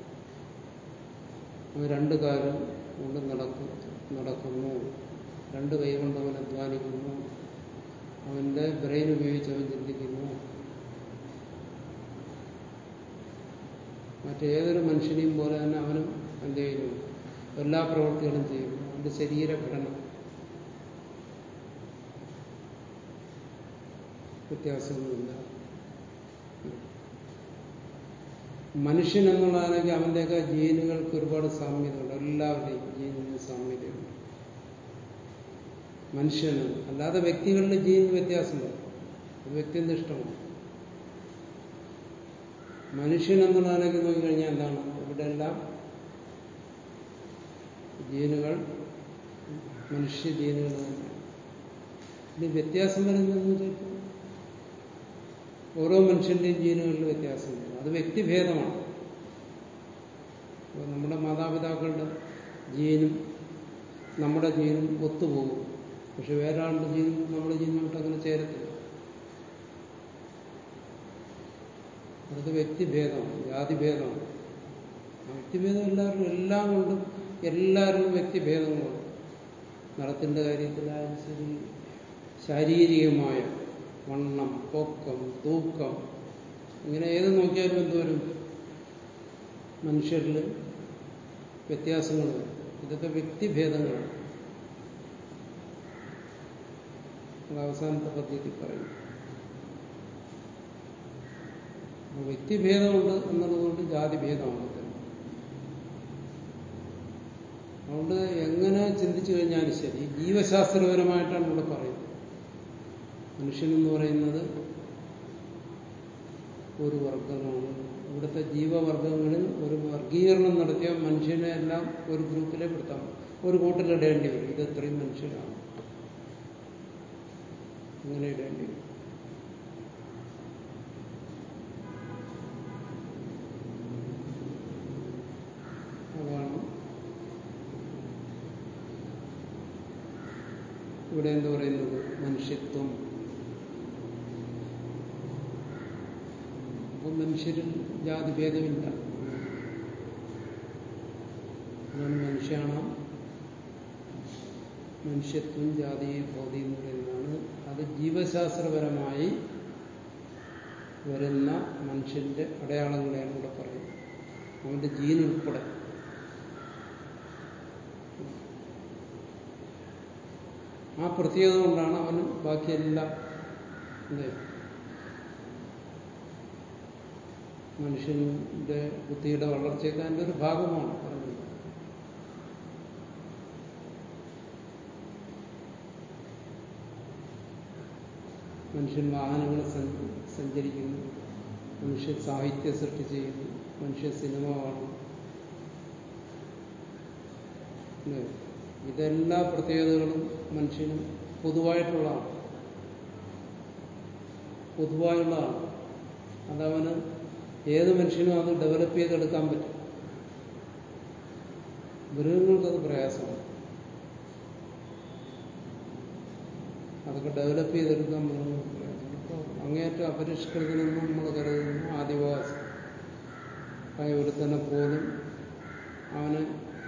അവൻ രണ്ട് കാലം കൊണ്ട് നടക്കും നടക്കുന്നു രണ്ട് കൈ കൊണ്ട് അവൻ അധ്വാനിക്കുന്നു അവന്റെ ബ്രെയിൻ ഉപയോഗിച്ച് അവൻ ചിന്തിക്കുന്നു മറ്റേതൊരു മനുഷ്യനെയും പോലെ തന്നെ അവനും എന്ത് ചെയ്യുന്നു എല്ലാ പ്രവൃത്തികളും ചെയ്യുന്നു അവന്റെ ശരീരഘടന വ്യത്യാസമൊന്നുമില്ല മനുഷ്യൻ എന്നുള്ളതാണെങ്കിൽ അവൻ്റെയൊക്കെ ജീനുകൾക്ക് ഒരുപാട് സാമ്യതയുണ്ട് എല്ലാവരുടെയും ജീനിന് സാമ്യതയുണ്ട് മനുഷ്യന് അല്ലാതെ വ്യക്തികളുടെ ജീൻ വ്യത്യാസമുണ്ട് അത് വ്യക്തിനിഷ്ഠമാണ് മനുഷ്യൻ എന്നുള്ളതാണെങ്കിൽ നോക്കിക്കഴിഞ്ഞാൽ എന്താണ് ഇവിടെ എല്ലാം ജീനുകൾ മനുഷ്യ ജീനുകൾ തന്നെയാണ് ഇത് വ്യത്യാസം വരുന്നതെന്ന് വെച്ചാൽ ഓരോ മനുഷ്യന്റെയും ജീനുകളിൽ വ്യത്യാസം വരും അത് വ്യക്തിഭേദമാണ് അപ്പോൾ നമ്മുടെ മാതാപിതാക്കളുടെ ജീനും നമ്മുടെ ജീനും ഒത്തുപോകും പക്ഷെ വേറെ ആളുടെ ജീനും നമ്മുടെ ജീനുമായിട്ട് അങ്ങനെ ചേരത്തില്ല അതൊക്കെ വ്യക്തിഭേദമാണ് ജാതിഭേദമാണ് ആ വ്യക്തിഭേദം എല്ലാവരും എല്ലാം കൊണ്ടും എല്ലാവരിലും വ്യക്തിഭേദങ്ങളുണ്ട് നിറത്തിൻ്റെ കാര്യത്തിലായാലും ശരി ശാരീരികമായ വണ്ണം പൊക്കം തൂക്കം ഇങ്ങനെ ഏത് നോക്കിയാലും എന്തോരും മനുഷ്യരിൽ വ്യത്യാസങ്ങൾ വരും ഇതൊക്കെ വ്യക്തിഭേദങ്ങളാണ് അത് അവസാനത്തെ പദ്ധതി പറയും അപ്പോൾ വ്യക്തിഭേദമുണ്ട് എന്നുള്ളതുകൊണ്ട് ജാതിഭേദമാണ് അതുകൊണ്ട് എങ്ങനെ ചിന്തിച്ചു കഴിഞ്ഞാലും ശരി ജീവശാസ്ത്രപരമായിട്ടാണ് ഇവിടെ പറയുന്നത് മനുഷ്യൻ എന്ന് പറയുന്നത് ഒരു വർഗമാണ് ഇവിടുത്തെ ജീവവർഗങ്ങളിൽ ഒരു വർഗീകരണം നടത്തിയ മനുഷ്യനെ എല്ലാം ഒരു ഗ്രൂപ്പിലെ പെടുത്താം ഒരു കൂട്ടിലിടേണ്ടി വരും ഇത് ഇത്രയും മനുഷ്യരാണ് അങ്ങനെ ഇടേണ്ടി വരും അതാണ് ഇവിടെ എന്ത് പറയുന്നത് മനുഷ്യത്വം അപ്പം മനുഷ്യരിൽ ജാതിഭേദമില്ല അതാണ് മനുഷ്യാണ് മനുഷ്യത്വം ജാതി ബോധി എന്ന് പറയുന്നതാണ് അത് ജീവശാസ്ത്രപരമായി വരുന്ന മനുഷ്യന്റെ അടയാളങ്ങളെയാണ് ഇവിടെ പറയുന്നത് അവന്റെ ജീൻ ഉൾപ്പെടെ ആ പ്രത്യേകത കൊണ്ടാണ് അവന് ബാക്കിയെല്ലാം അല്ലേ മനുഷ്യന്റെ ബുദ്ധിയുടെ വളർച്ചയൊക്കെ അതിൻ്റെ ഒരു ഭാഗമാണ് പറഞ്ഞത് മനുഷ്യൻ വാഹനങ്ങൾ സഞ്ചരിക്കുന്നു മനുഷ്യ സാഹിത്യ സൃഷ്ടി ചെയ്യുന്നു മനുഷ്യ സിനിമ കാണുന്നു ഇതെല്ലാ പ്രത്യേകതകളും മനുഷ്യന് പൊതുവായിട്ടുള്ളതാണ് പൊതുവായുള്ളതാണ് അതവന് ഏത് മനുഷ്യനും അത് ഡെവലപ്പ് ചെയ്തെടുക്കാൻ പറ്റും മൃഗങ്ങൾക്കത് പ്രയാസമാണ് അതൊക്കെ ഡെവലപ്പ് ചെയ്തെടുക്കാൻ മൃഗങ്ങൾക്ക് പ്രയാസമാണ് അപ്പോൾ അങ്ങേയറ്റം അപരിഷ്കൃതനെന്ന് നമ്മൾ കരുതുന്നു ആദിവാസി ആയ ഒരുത്തനെ പോലും അവന്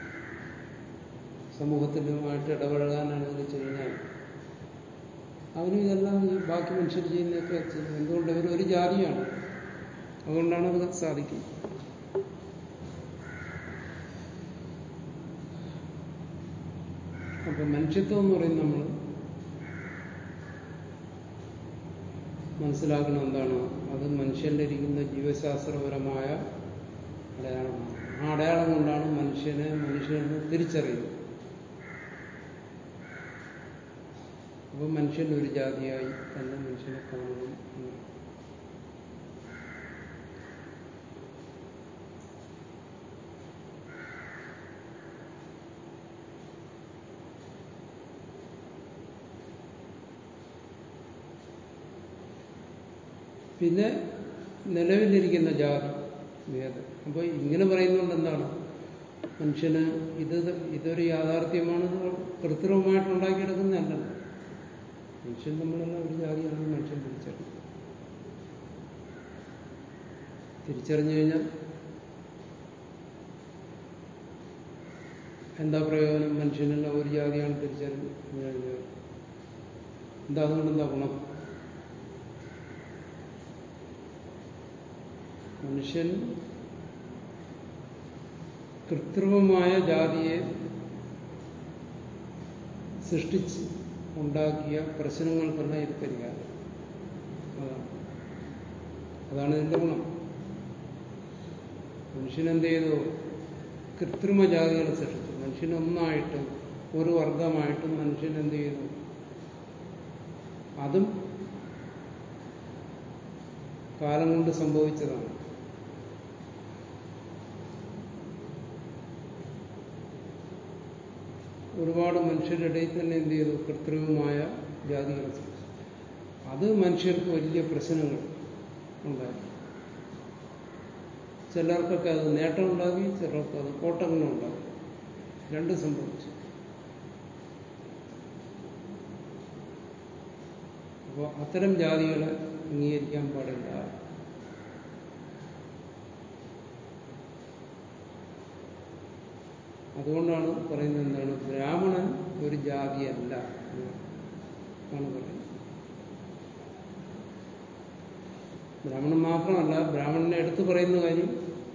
സമൂഹത്തിലുമായിട്ട് ഇടപഴകാൻ അനുവദിച്ചു കഴിഞ്ഞാൽ അവനും ഇതെല്ലാം ഈ ബാക്കി മനുഷ്യർ ചെയ്യുന്നതൊക്കെ ചെയ്യും എന്തുകൊണ്ട് ഇവർ ഒരു ജാതിയാണ് അതുകൊണ്ടാണ് അത് സാധിക്കുന്നത് അപ്പൊ മനുഷ്യത്വം എന്ന് പറയുന്നത് നമ്മൾ മനസ്സിലാക്കണം എന്താണ് അത് മനുഷ്യന്റെ ഇരിക്കുന്ന ജീവശാസ്ത്രപരമായ അടയാളമാണ് ആ അടയാളം കൊണ്ടാണ് മനുഷ്യനെ മനുഷ്യനെന്ന് തിരിച്ചറിയുന്നത് അപ്പൊ മനുഷ്യൻ ഒരു ജാതിയായി തന്നെ മനുഷ്യനെ കാണണം എന്ന് പിന്നെ നിലവിലിരിക്കുന്ന ജാതി ഭേദം അപ്പോൾ ഇങ്ങനെ പറയുന്നതുകൊണ്ട് എന്താണ് മനുഷ്യന് ഇത് ഇതൊരു യാഥാർത്ഥ്യമാണ് കൃത്രിമമായിട്ട് ഉണ്ടാക്കിയെടുക്കുന്നതല്ല മനുഷ്യൻ നമ്മളെല്ലാം ഒരു ജാതിയാണ് മനുഷ്യൻ തിരിച്ചറിഞ്ഞു തിരിച്ചറിഞ്ഞു കഴിഞ്ഞാൽ എന്താ പ്രയോജനം മനുഷ്യനെല്ലാം ഒരു ജാതിയാണ് തിരിച്ചറിഞ്ഞു കഴിഞ്ഞാൽ എന്താ അതുകൊണ്ട് എന്താ ഗുണം മനുഷ്യൻ കൃത്രിമമായ ജാതിയെ സൃഷ്ടിച്ച് ഉണ്ടാക്കിയ പ്രശ്നങ്ങൾക്കെല്ലാം ഇത് പരിഹാരം അതാണ് അതാണ് ഇതിന്റെ ഗുണം മനുഷ്യൻ എന്ത് ചെയ്തു കൃത്രിമ ജാതികളെ സൃഷ്ടിച്ചു മനുഷ്യനൊന്നായിട്ടും ഒരു വർഗമായിട്ടും മനുഷ്യൻ എന്ത് ചെയ്തു അതും കാലം കൊണ്ട് സംഭവിച്ചതാണ് ഒരുപാട് മനുഷ്യരുടെ ഇടയിൽ തന്നെ എന്ത് ചെയ്തു കൃത്രിമമായ ജാതികളെ സൃഷ്ടിച്ചു അത് മനുഷ്യർക്ക് വലിയ പ്രശ്നങ്ങൾ ഉണ്ടാക്കി ചിലർക്കൊക്കെ അത് നേട്ടമുണ്ടാക്കി ചിലർക്ക് അത് കോട്ടങ്ങളുണ്ടാക്കി രണ്ട് സംഭവിച്ചു അപ്പോൾ അത്തരം ജാതികളെ അംഗീകരിക്കാൻ പാടില്ല അതുകൊണ്ടാണ് പറയുന്നത് എന്താണ് ബ്രാഹ്മണൻ ഒരു ജാതിയല്ല ആണ് പറയുന്നത് ബ്രാഹ്മണൻ മാത്രമല്ല ബ്രാഹ്മണനെ എടുത്തു പറയുന്ന കാര്യം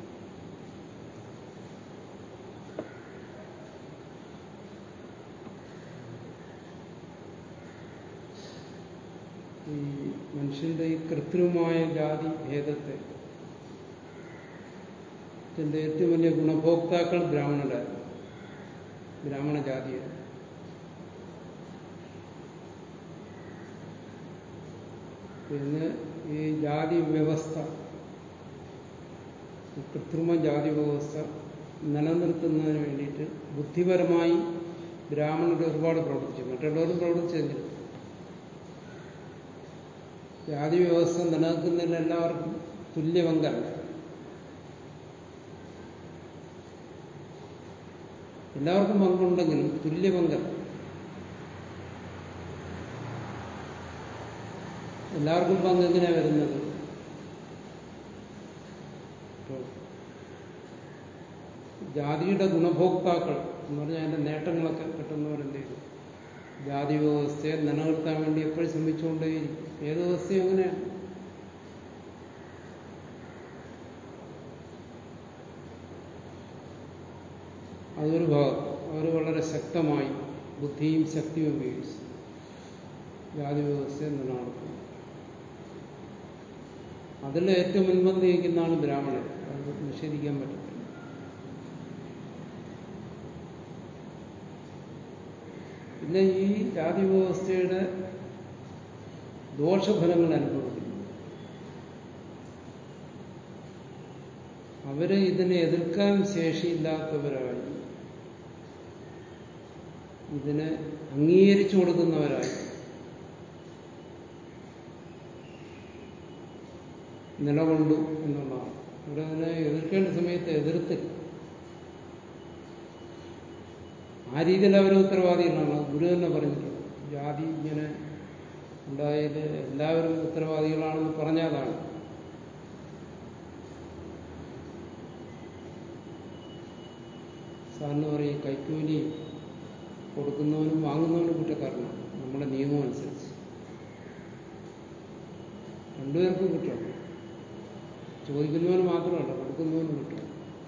ഈ മനുഷ്യന്റെ ഈ കൃത്രിമമായ ജാതി ഭേദത്തെ ഇതിന്റെ ഏറ്റവും വലിയ ഗുണഭോക്താക്കൾ ബ്രാഹ്മണരായിരുന്നു ബ്രാഹ്മണ ജാതിയാണ് പിന്നെ ഈ ജാതി വ്യവസ്ഥ കൃത്രിമ ജാതി വ്യവസ്ഥ നിലനിർത്തുന്നതിന് വേണ്ടിയിട്ട് ബുദ്ധിപരമായി ബ്രാഹ്മണർ ഒരുപാട് പ്രവർത്തിച്ചു മറ്റുള്ളവരും പ്രവർത്തിച്ചെങ്കിലും ജാതി വ്യവസ്ഥ നിലനിൽക്കുന്നതിൽ എല്ലാവർക്കും തുല്യ പങ്കല്ല എല്ലാവർക്കും പങ്കുണ്ടെങ്കിലും തുല്യ പങ്കല്ല എല്ലാവർക്കും പങ്ക് എങ്ങനെയാണ് വരുന്നത് ഇപ്പോ ജാതിയുടെ ഗുണഭോക്താക്കൾ എന്ന് പറഞ്ഞാൽ അതിന്റെ നേട്ടങ്ങളൊക്കെ കിട്ടുന്നവർ എന്ത് ചെയ്തു ജാതി വ്യവസ്ഥയെ നിലനിർത്താൻ വേണ്ടി എപ്പോഴും ശ്രമിച്ചുകൊണ്ടേയിരിക്കും ഏത് വ്യവസ്ഥയും അങ്ങനെയാണ് അതൊരു ഭാഗം അവർ വളരെ ശക്തമായി ബുദ്ധിയും ശക്തിയും ഉപയോഗിച്ചു ജാതി വ്യവസ്ഥയെ നിലനിർത്തുന്നു അതിൽ ഏറ്റവും മുൻപന്തി വയ്ക്കുന്നതാണ് ബ്രാഹ്മണൻ അത് നിഷേധിക്കാൻ പറ്റത്തില്ല പിന്നെ ഈ ജാതി വ്യവസ്ഥയുടെ ദോഷഫലങ്ങൾ അനുഭവിക്കുന്നു അവര് ഇതിനെ എതിർക്കാൻ ശേഷിയില്ലാത്തവരായി ഇതിനെ അംഗീകരിച്ചു കൊടുക്കുന്നവരായി നിലകൊണ്ടു എന്നുള്ളതാണ് അവരതിനെ എതിർക്കേണ്ട സമയത്ത് എതിർത്തില്ല ആ രീതിയിൽ അവർ ഉത്തരവാദികളാണ് ഗുരു തന്നെ പറഞ്ഞിട്ടുണ്ട് ജാതി ഇങ്ങനെ ഉണ്ടായത് എല്ലാവരും ഉത്തരവാദികളാണെന്ന് പറഞ്ഞതാണ് സാറിന് പറയും കൈക്കൂലി കൊടുക്കുന്നവനും വാങ്ങുന്നവനും കുറ്റക്കാരനാണ് നമ്മുടെ നിയമം അനുസരിച്ച് രണ്ടുപേർക്കും കുറ്റമാണ് ചോദിക്കുന്നവന് മാത്രമല്ല കൊടുക്കുന്നവനും കുറ്റം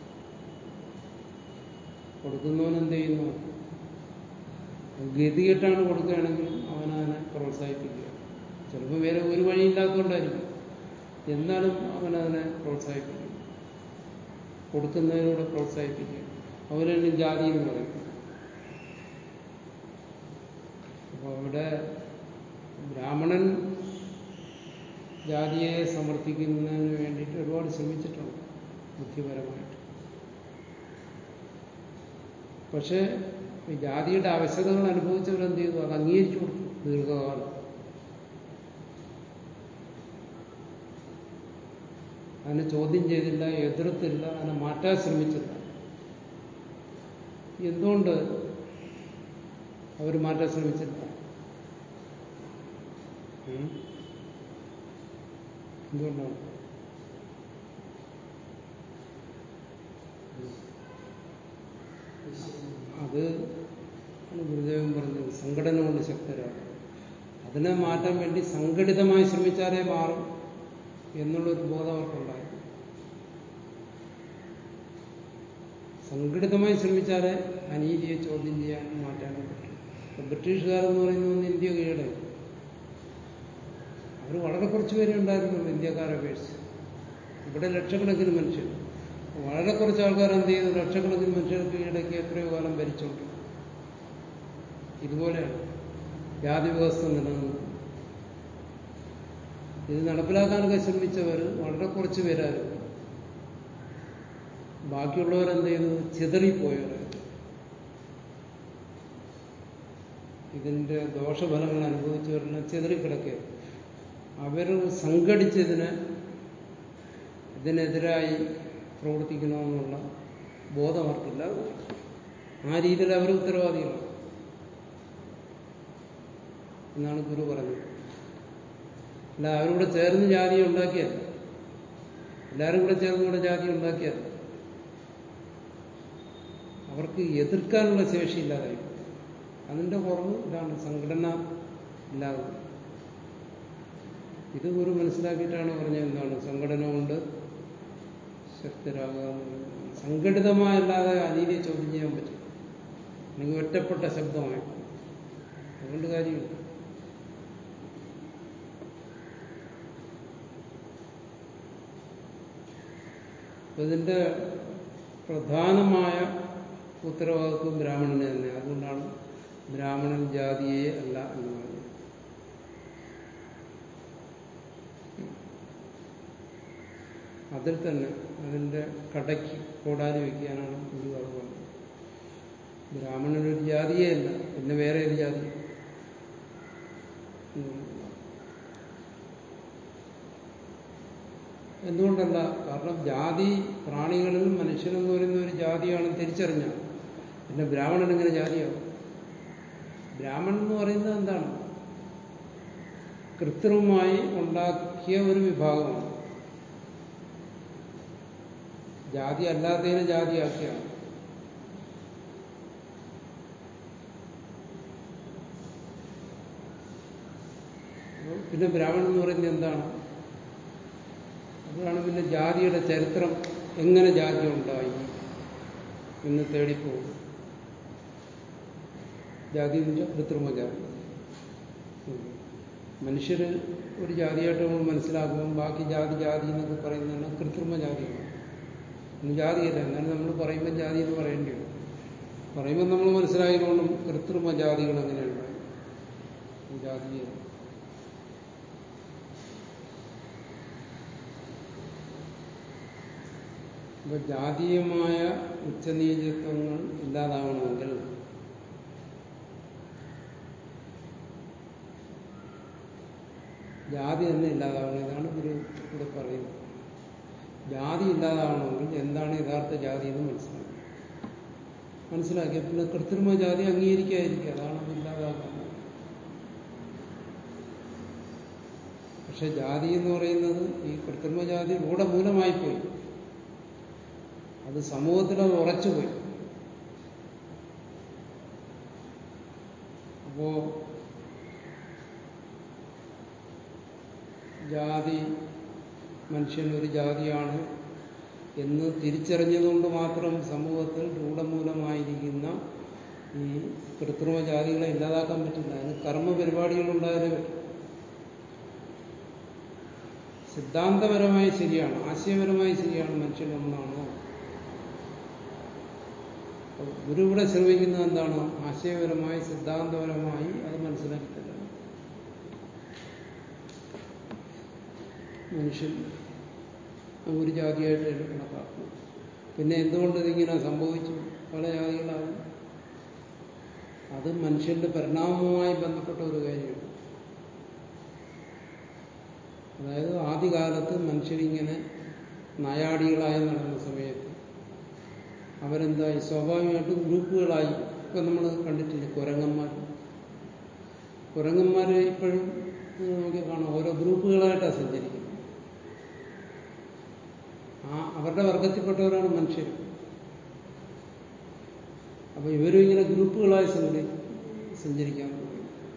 കൊടുക്കുന്നവൻ എന്ത് ചെയ്യുന്നു ഗതികെട്ടാണ് കൊടുക്കുകയാണെങ്കിൽ അവനതിനെ പ്രോത്സാഹിപ്പിക്കുക ചിലപ്പോൾ വേറെ ഒരു വഴിയില്ലാത്തതുകൊണ്ടായിരിക്കും എന്നാലും അവനതിനെ പ്രോത്സാഹിപ്പിക്കും കൊടുക്കുന്നതിലൂടെ പ്രോത്സാഹിപ്പിക്കുക അവരെന്നെ ജാതി എന്ന് പറയും അപ്പോൾ അവിടെ ബ്രാഹ്മണൻ ജാതിയെ സമർത്ഥിക്കുന്നതിന് വേണ്ടിയിട്ട് ഒരുപാട് ശ്രമിച്ചിട്ടുണ്ട് ബുദ്ധിപരമായിട്ട് പക്ഷേ ഈ ജാതിയുടെ അവശതകൾ അനുഭവിച്ചവരെന്ത് ചെയ്തു അത് അംഗീകരിച്ചു കൊടുത്തു ദീർഘകാലം അതിനെ ചോദ്യം ചെയ്തില്ല എതിർത്തില്ല അതിനെ മാറ്റാൻ ശ്രമിച്ചില്ല എന്തുകൊണ്ട് അവർ മാറ്റാൻ ശ്രമിച്ചില്ല ഉം? എന്തുകൊണ്ടാണ് അത് ഗുരുദേവൻ പറഞ്ഞത് സംഘടന കൊണ്ട് ശക്തരാണ് അതിനെ മാറ്റാൻ വേണ്ടി സംഘടിതമായി ശ്രമിച്ചാലേ മാറും എന്നുള്ളൊരു ബോധം അവർക്കുണ്ടായി സംഘടിതമായി ശ്രമിച്ചാലേ അനീതിയെ ചോദ്യം ചെയ്യാനും മാറ്റാനും പറ്റും ഇപ്പൊ ബ്രിട്ടീഷുകാരെന്ന് പറയുന്നത് ഇന്ത്യ കീഴടക്കി അവർ വളരെ കുറച്ച് പേരെ ഉണ്ടായിരുന്നുള്ളൂ ഇന്ത്യക്കാരെ അപേക്ഷിച്ച് ഇവിടെ ലക്ഷക്കണക്കിന് മനുഷ്യർ വളരെ കുറച്ച് ആൾക്കാർ എന്ത് ചെയ്തു ലക്ഷക്കണക്കിന് മനുഷ്യർക്ക് കീഴടക്കി എത്രയോ കാലം ഭരിച്ചോണ്ട് ഇതുപോലെയാണ് ജാതി വ്യവസ്ഥ നിലനിന്നത് ഇത് നടപ്പിലാക്കാനൊക്കെ ശ്രമിച്ചവർ വളരെ കുറച്ച് പേരായിരുന്നു ബാക്കിയുള്ളവരെന്ത് ചെയ്തു ചിതറിപ്പോയവർ ഇതിന്റെ ദോഷഫലങ്ങൾ അനുഭവിച്ചവരെല്ലാം ചിതറിക്കിടക്കുക അവർ സംഘടിച്ചതിന് ഇതിനെതിരായി പ്രവർത്തിക്കണമെന്നുള്ള ബോധം അവർക്കില്ല ആ രീതിയിൽ അവർ ഉത്തരവാദികളാണ് എന്നാണ് ഗുരു പറഞ്ഞത് അല്ല അവരിവിടെ ചേർന്ന് ജാതി ഉണ്ടാക്കിയല്ല എല്ലാവരും കൂടെ ചേർന്ന് ഇവിടെ ജാതി ഉണ്ടാക്കിയല്ല അവർക്ക് എതിർക്കാനുള്ള ശേഷി ഇല്ലാതായി അതിന്റെ കുറവ് ഇതാണ് സംഘടന ഇല്ലാതെ ഇത് ഗുരു മനസ്സിലാക്കിയിട്ടാണ് പറഞ്ഞത് എന്താണ് സംഘടന കൊണ്ട് ശക്തരാകുക എന്നുള്ളത്. സംഘടിതമായല്ലാതെ അനീതിയെ ചോദ്യം ചെയ്യാൻ പറ്റും അല്ലെങ്കിൽ ഒറ്റപ്പെട്ട ശബ്ദമായി അതുകൊണ്ട് കാര്യമില്ല അപ്പൊ ഇതിന്റെ പ്രധാനമായ ഉത്തരവാദിത്വം ബ്രാഹ്മണന് തന്നെ അതുകൊണ്ടാണ് ബ്രാഹ്മണൻ ജാതിയെ അല്ല എന്ന് പറയുന്നത് അതിൽ തന്നെ അതിന്റെ കടയ്ക്ക് കോടാലി വയ്ക്കാനാണ് ഗുരു അത് പറഞ്ഞത് ബ്രാഹ്മണനൊരു ജാതിയേ അല്ല പിന്നെ വേറെ ഒരു ജാതി എന്തുകൊണ്ടല്ല കാരണം ജാതി പ്രാണികളിൽ മനുഷ്യനെന്ന് പറയുന്ന ഒരു ജാതിയാണ് തിരിച്ചറിഞ്ഞ പിന്നെ ബ്രാഹ്മണൻ എങ്ങനെ ജാതിയാവും ബ്രാഹ്മണൻ എന്ന് പറയുന്നത് എന്താണ് കൃത്രിമമായി ഉണ്ടാക്കിയ ഒരു വിഭാഗമാണ് ജാതി അല്ലാത്തതിനെ ജാതിയാക്കിയാണ് പിന്നെ ബ്രാഹ്മണൻ എന്ന് പറയുന്നത് എന്താണ് അതാണ് പിന്നെ ജാതിയുടെ ചരിത്രം എങ്ങനെ ജാതി ഉണ്ടായി എന്ന് തേടിപ്പോകും ജാതി എന്ന് വെച്ചാൽ കൃത്രിമ ജാതി മനുഷ്യർ ഒരു ജാതിയായിട്ട് നമ്മൾ മനസ്സിലാക്കുമ്പോൾ ബാക്കി ജാതി ജാതി എന്നൊക്കെ പറയുന്നതാണ് കൃത്രിമ ജാതിയാണ് ഇന്ന് ജാതിയല്ല എന്നാലും നമ്മൾ പറയുമ്പോൾ ജാതി എന്ന് പറയേണ്ടി വരും പറയുമ്പോൾ നമ്മൾ മനസ്സിലാക്കിക്കൊണ്ടും കൃത്രിമ ജാതികൾ എങ്ങനെയുണ്ടായി ജാതിയെ അപ്പൊ ജാതീയമായ ഉച്ചനീചത്വങ്ങൾ ഇല്ലാതാവണമെങ്കിൽ ജാതി തന്നെ ഇല്ലാതാവണം ഇതാണ് ഗുരു ഇവിടെ പറയുന്നത് ജാതി ഇല്ലാതാവണമെങ്കിൽ എന്താണ് യഥാർത്ഥ ജാതി എന്ന് മനസ്സിലാക്കണം മനസ്സിലാക്കിയ പിന്നെ കൃത്രിമ ജാതി അംഗീകരിക്കാതിരിക്കുക അതാണ് അത് ഇല്ലാതാക്കുന്നത് പക്ഷെ ജാതി എന്ന് പറയുന്നത് ഈ കൃത്രിമ ജാതി മൂലമായി പോയി അത് സമൂഹത്തിൽ അത് ഉറച്ചുപോയി അപ്പോ ജാതി മനുഷ്യൻ ഒരു ജാതിയാണ് എന്ന് തിരിച്ചറിഞ്ഞതുകൊണ്ട് മാത്രം സമൂഹത്തിൽ രൂഢമൂലമായിരിക്കുന്ന ഈ കൃത്രിമ ജാതികളെ ഇല്ലാതാക്കാൻ പറ്റില്ല അതിന് കർമ്മ പരിപാടികൾ ഉണ്ടായാലേ പറ്റും സിദ്ധാന്തപരമായി ശരിയാണ് ആശയപരമായി ശരിയാണ് മനുഷ്യൻ ഒന്നാണ് ഗുരു ഇവിടെ ശ്രമിക്കുന്നത് എന്താണ് ആശയപരമായി സിദ്ധാന്തപരമായി അത് മനസ്സിലാക്കി തരാം മനുഷ്യൻ ഒരു ജാതിയായിട്ട് തന്നെ കണക്കാക്കുന്നു പിന്നെ എന്തുകൊണ്ട് ഇതിങ്ങനെ സംഭവിച്ചു പല ജാതികളാകും അത് മനുഷ്യന്റെ പരിണാമവുമായി ബന്ധപ്പെട്ട ഒരു കാര്യമാണ് അതായത് ആദ്യകാലത്ത് മനുഷ്യരിങ്ങനെ നായാടികളായി നടന്ന സമയത്ത് അവരെന്തായി സ്വാഭാവികമായിട്ടും ഗ്രൂപ്പുകളായി ഇപ്പം നമ്മൾ കണ്ടിട്ടില്ലേ കുരങ്ങന്മാർ കുരങ്ങന്മാർ ഇപ്പോഴും നോക്കി കാണാം ഓരോ ഗ്രൂപ്പുകളായിട്ടാണ് സഞ്ചരിക്കുന്നത് ആ അവരുടെ വർഗത്തിൽപ്പെട്ടവരാണ് മനുഷ്യർ അപ്പൊ ഇവരും ഇങ്ങനെ ഗ്രൂപ്പുകളായി സഞ്ചരി സഞ്ചരിക്കാൻ തുടങ്ങി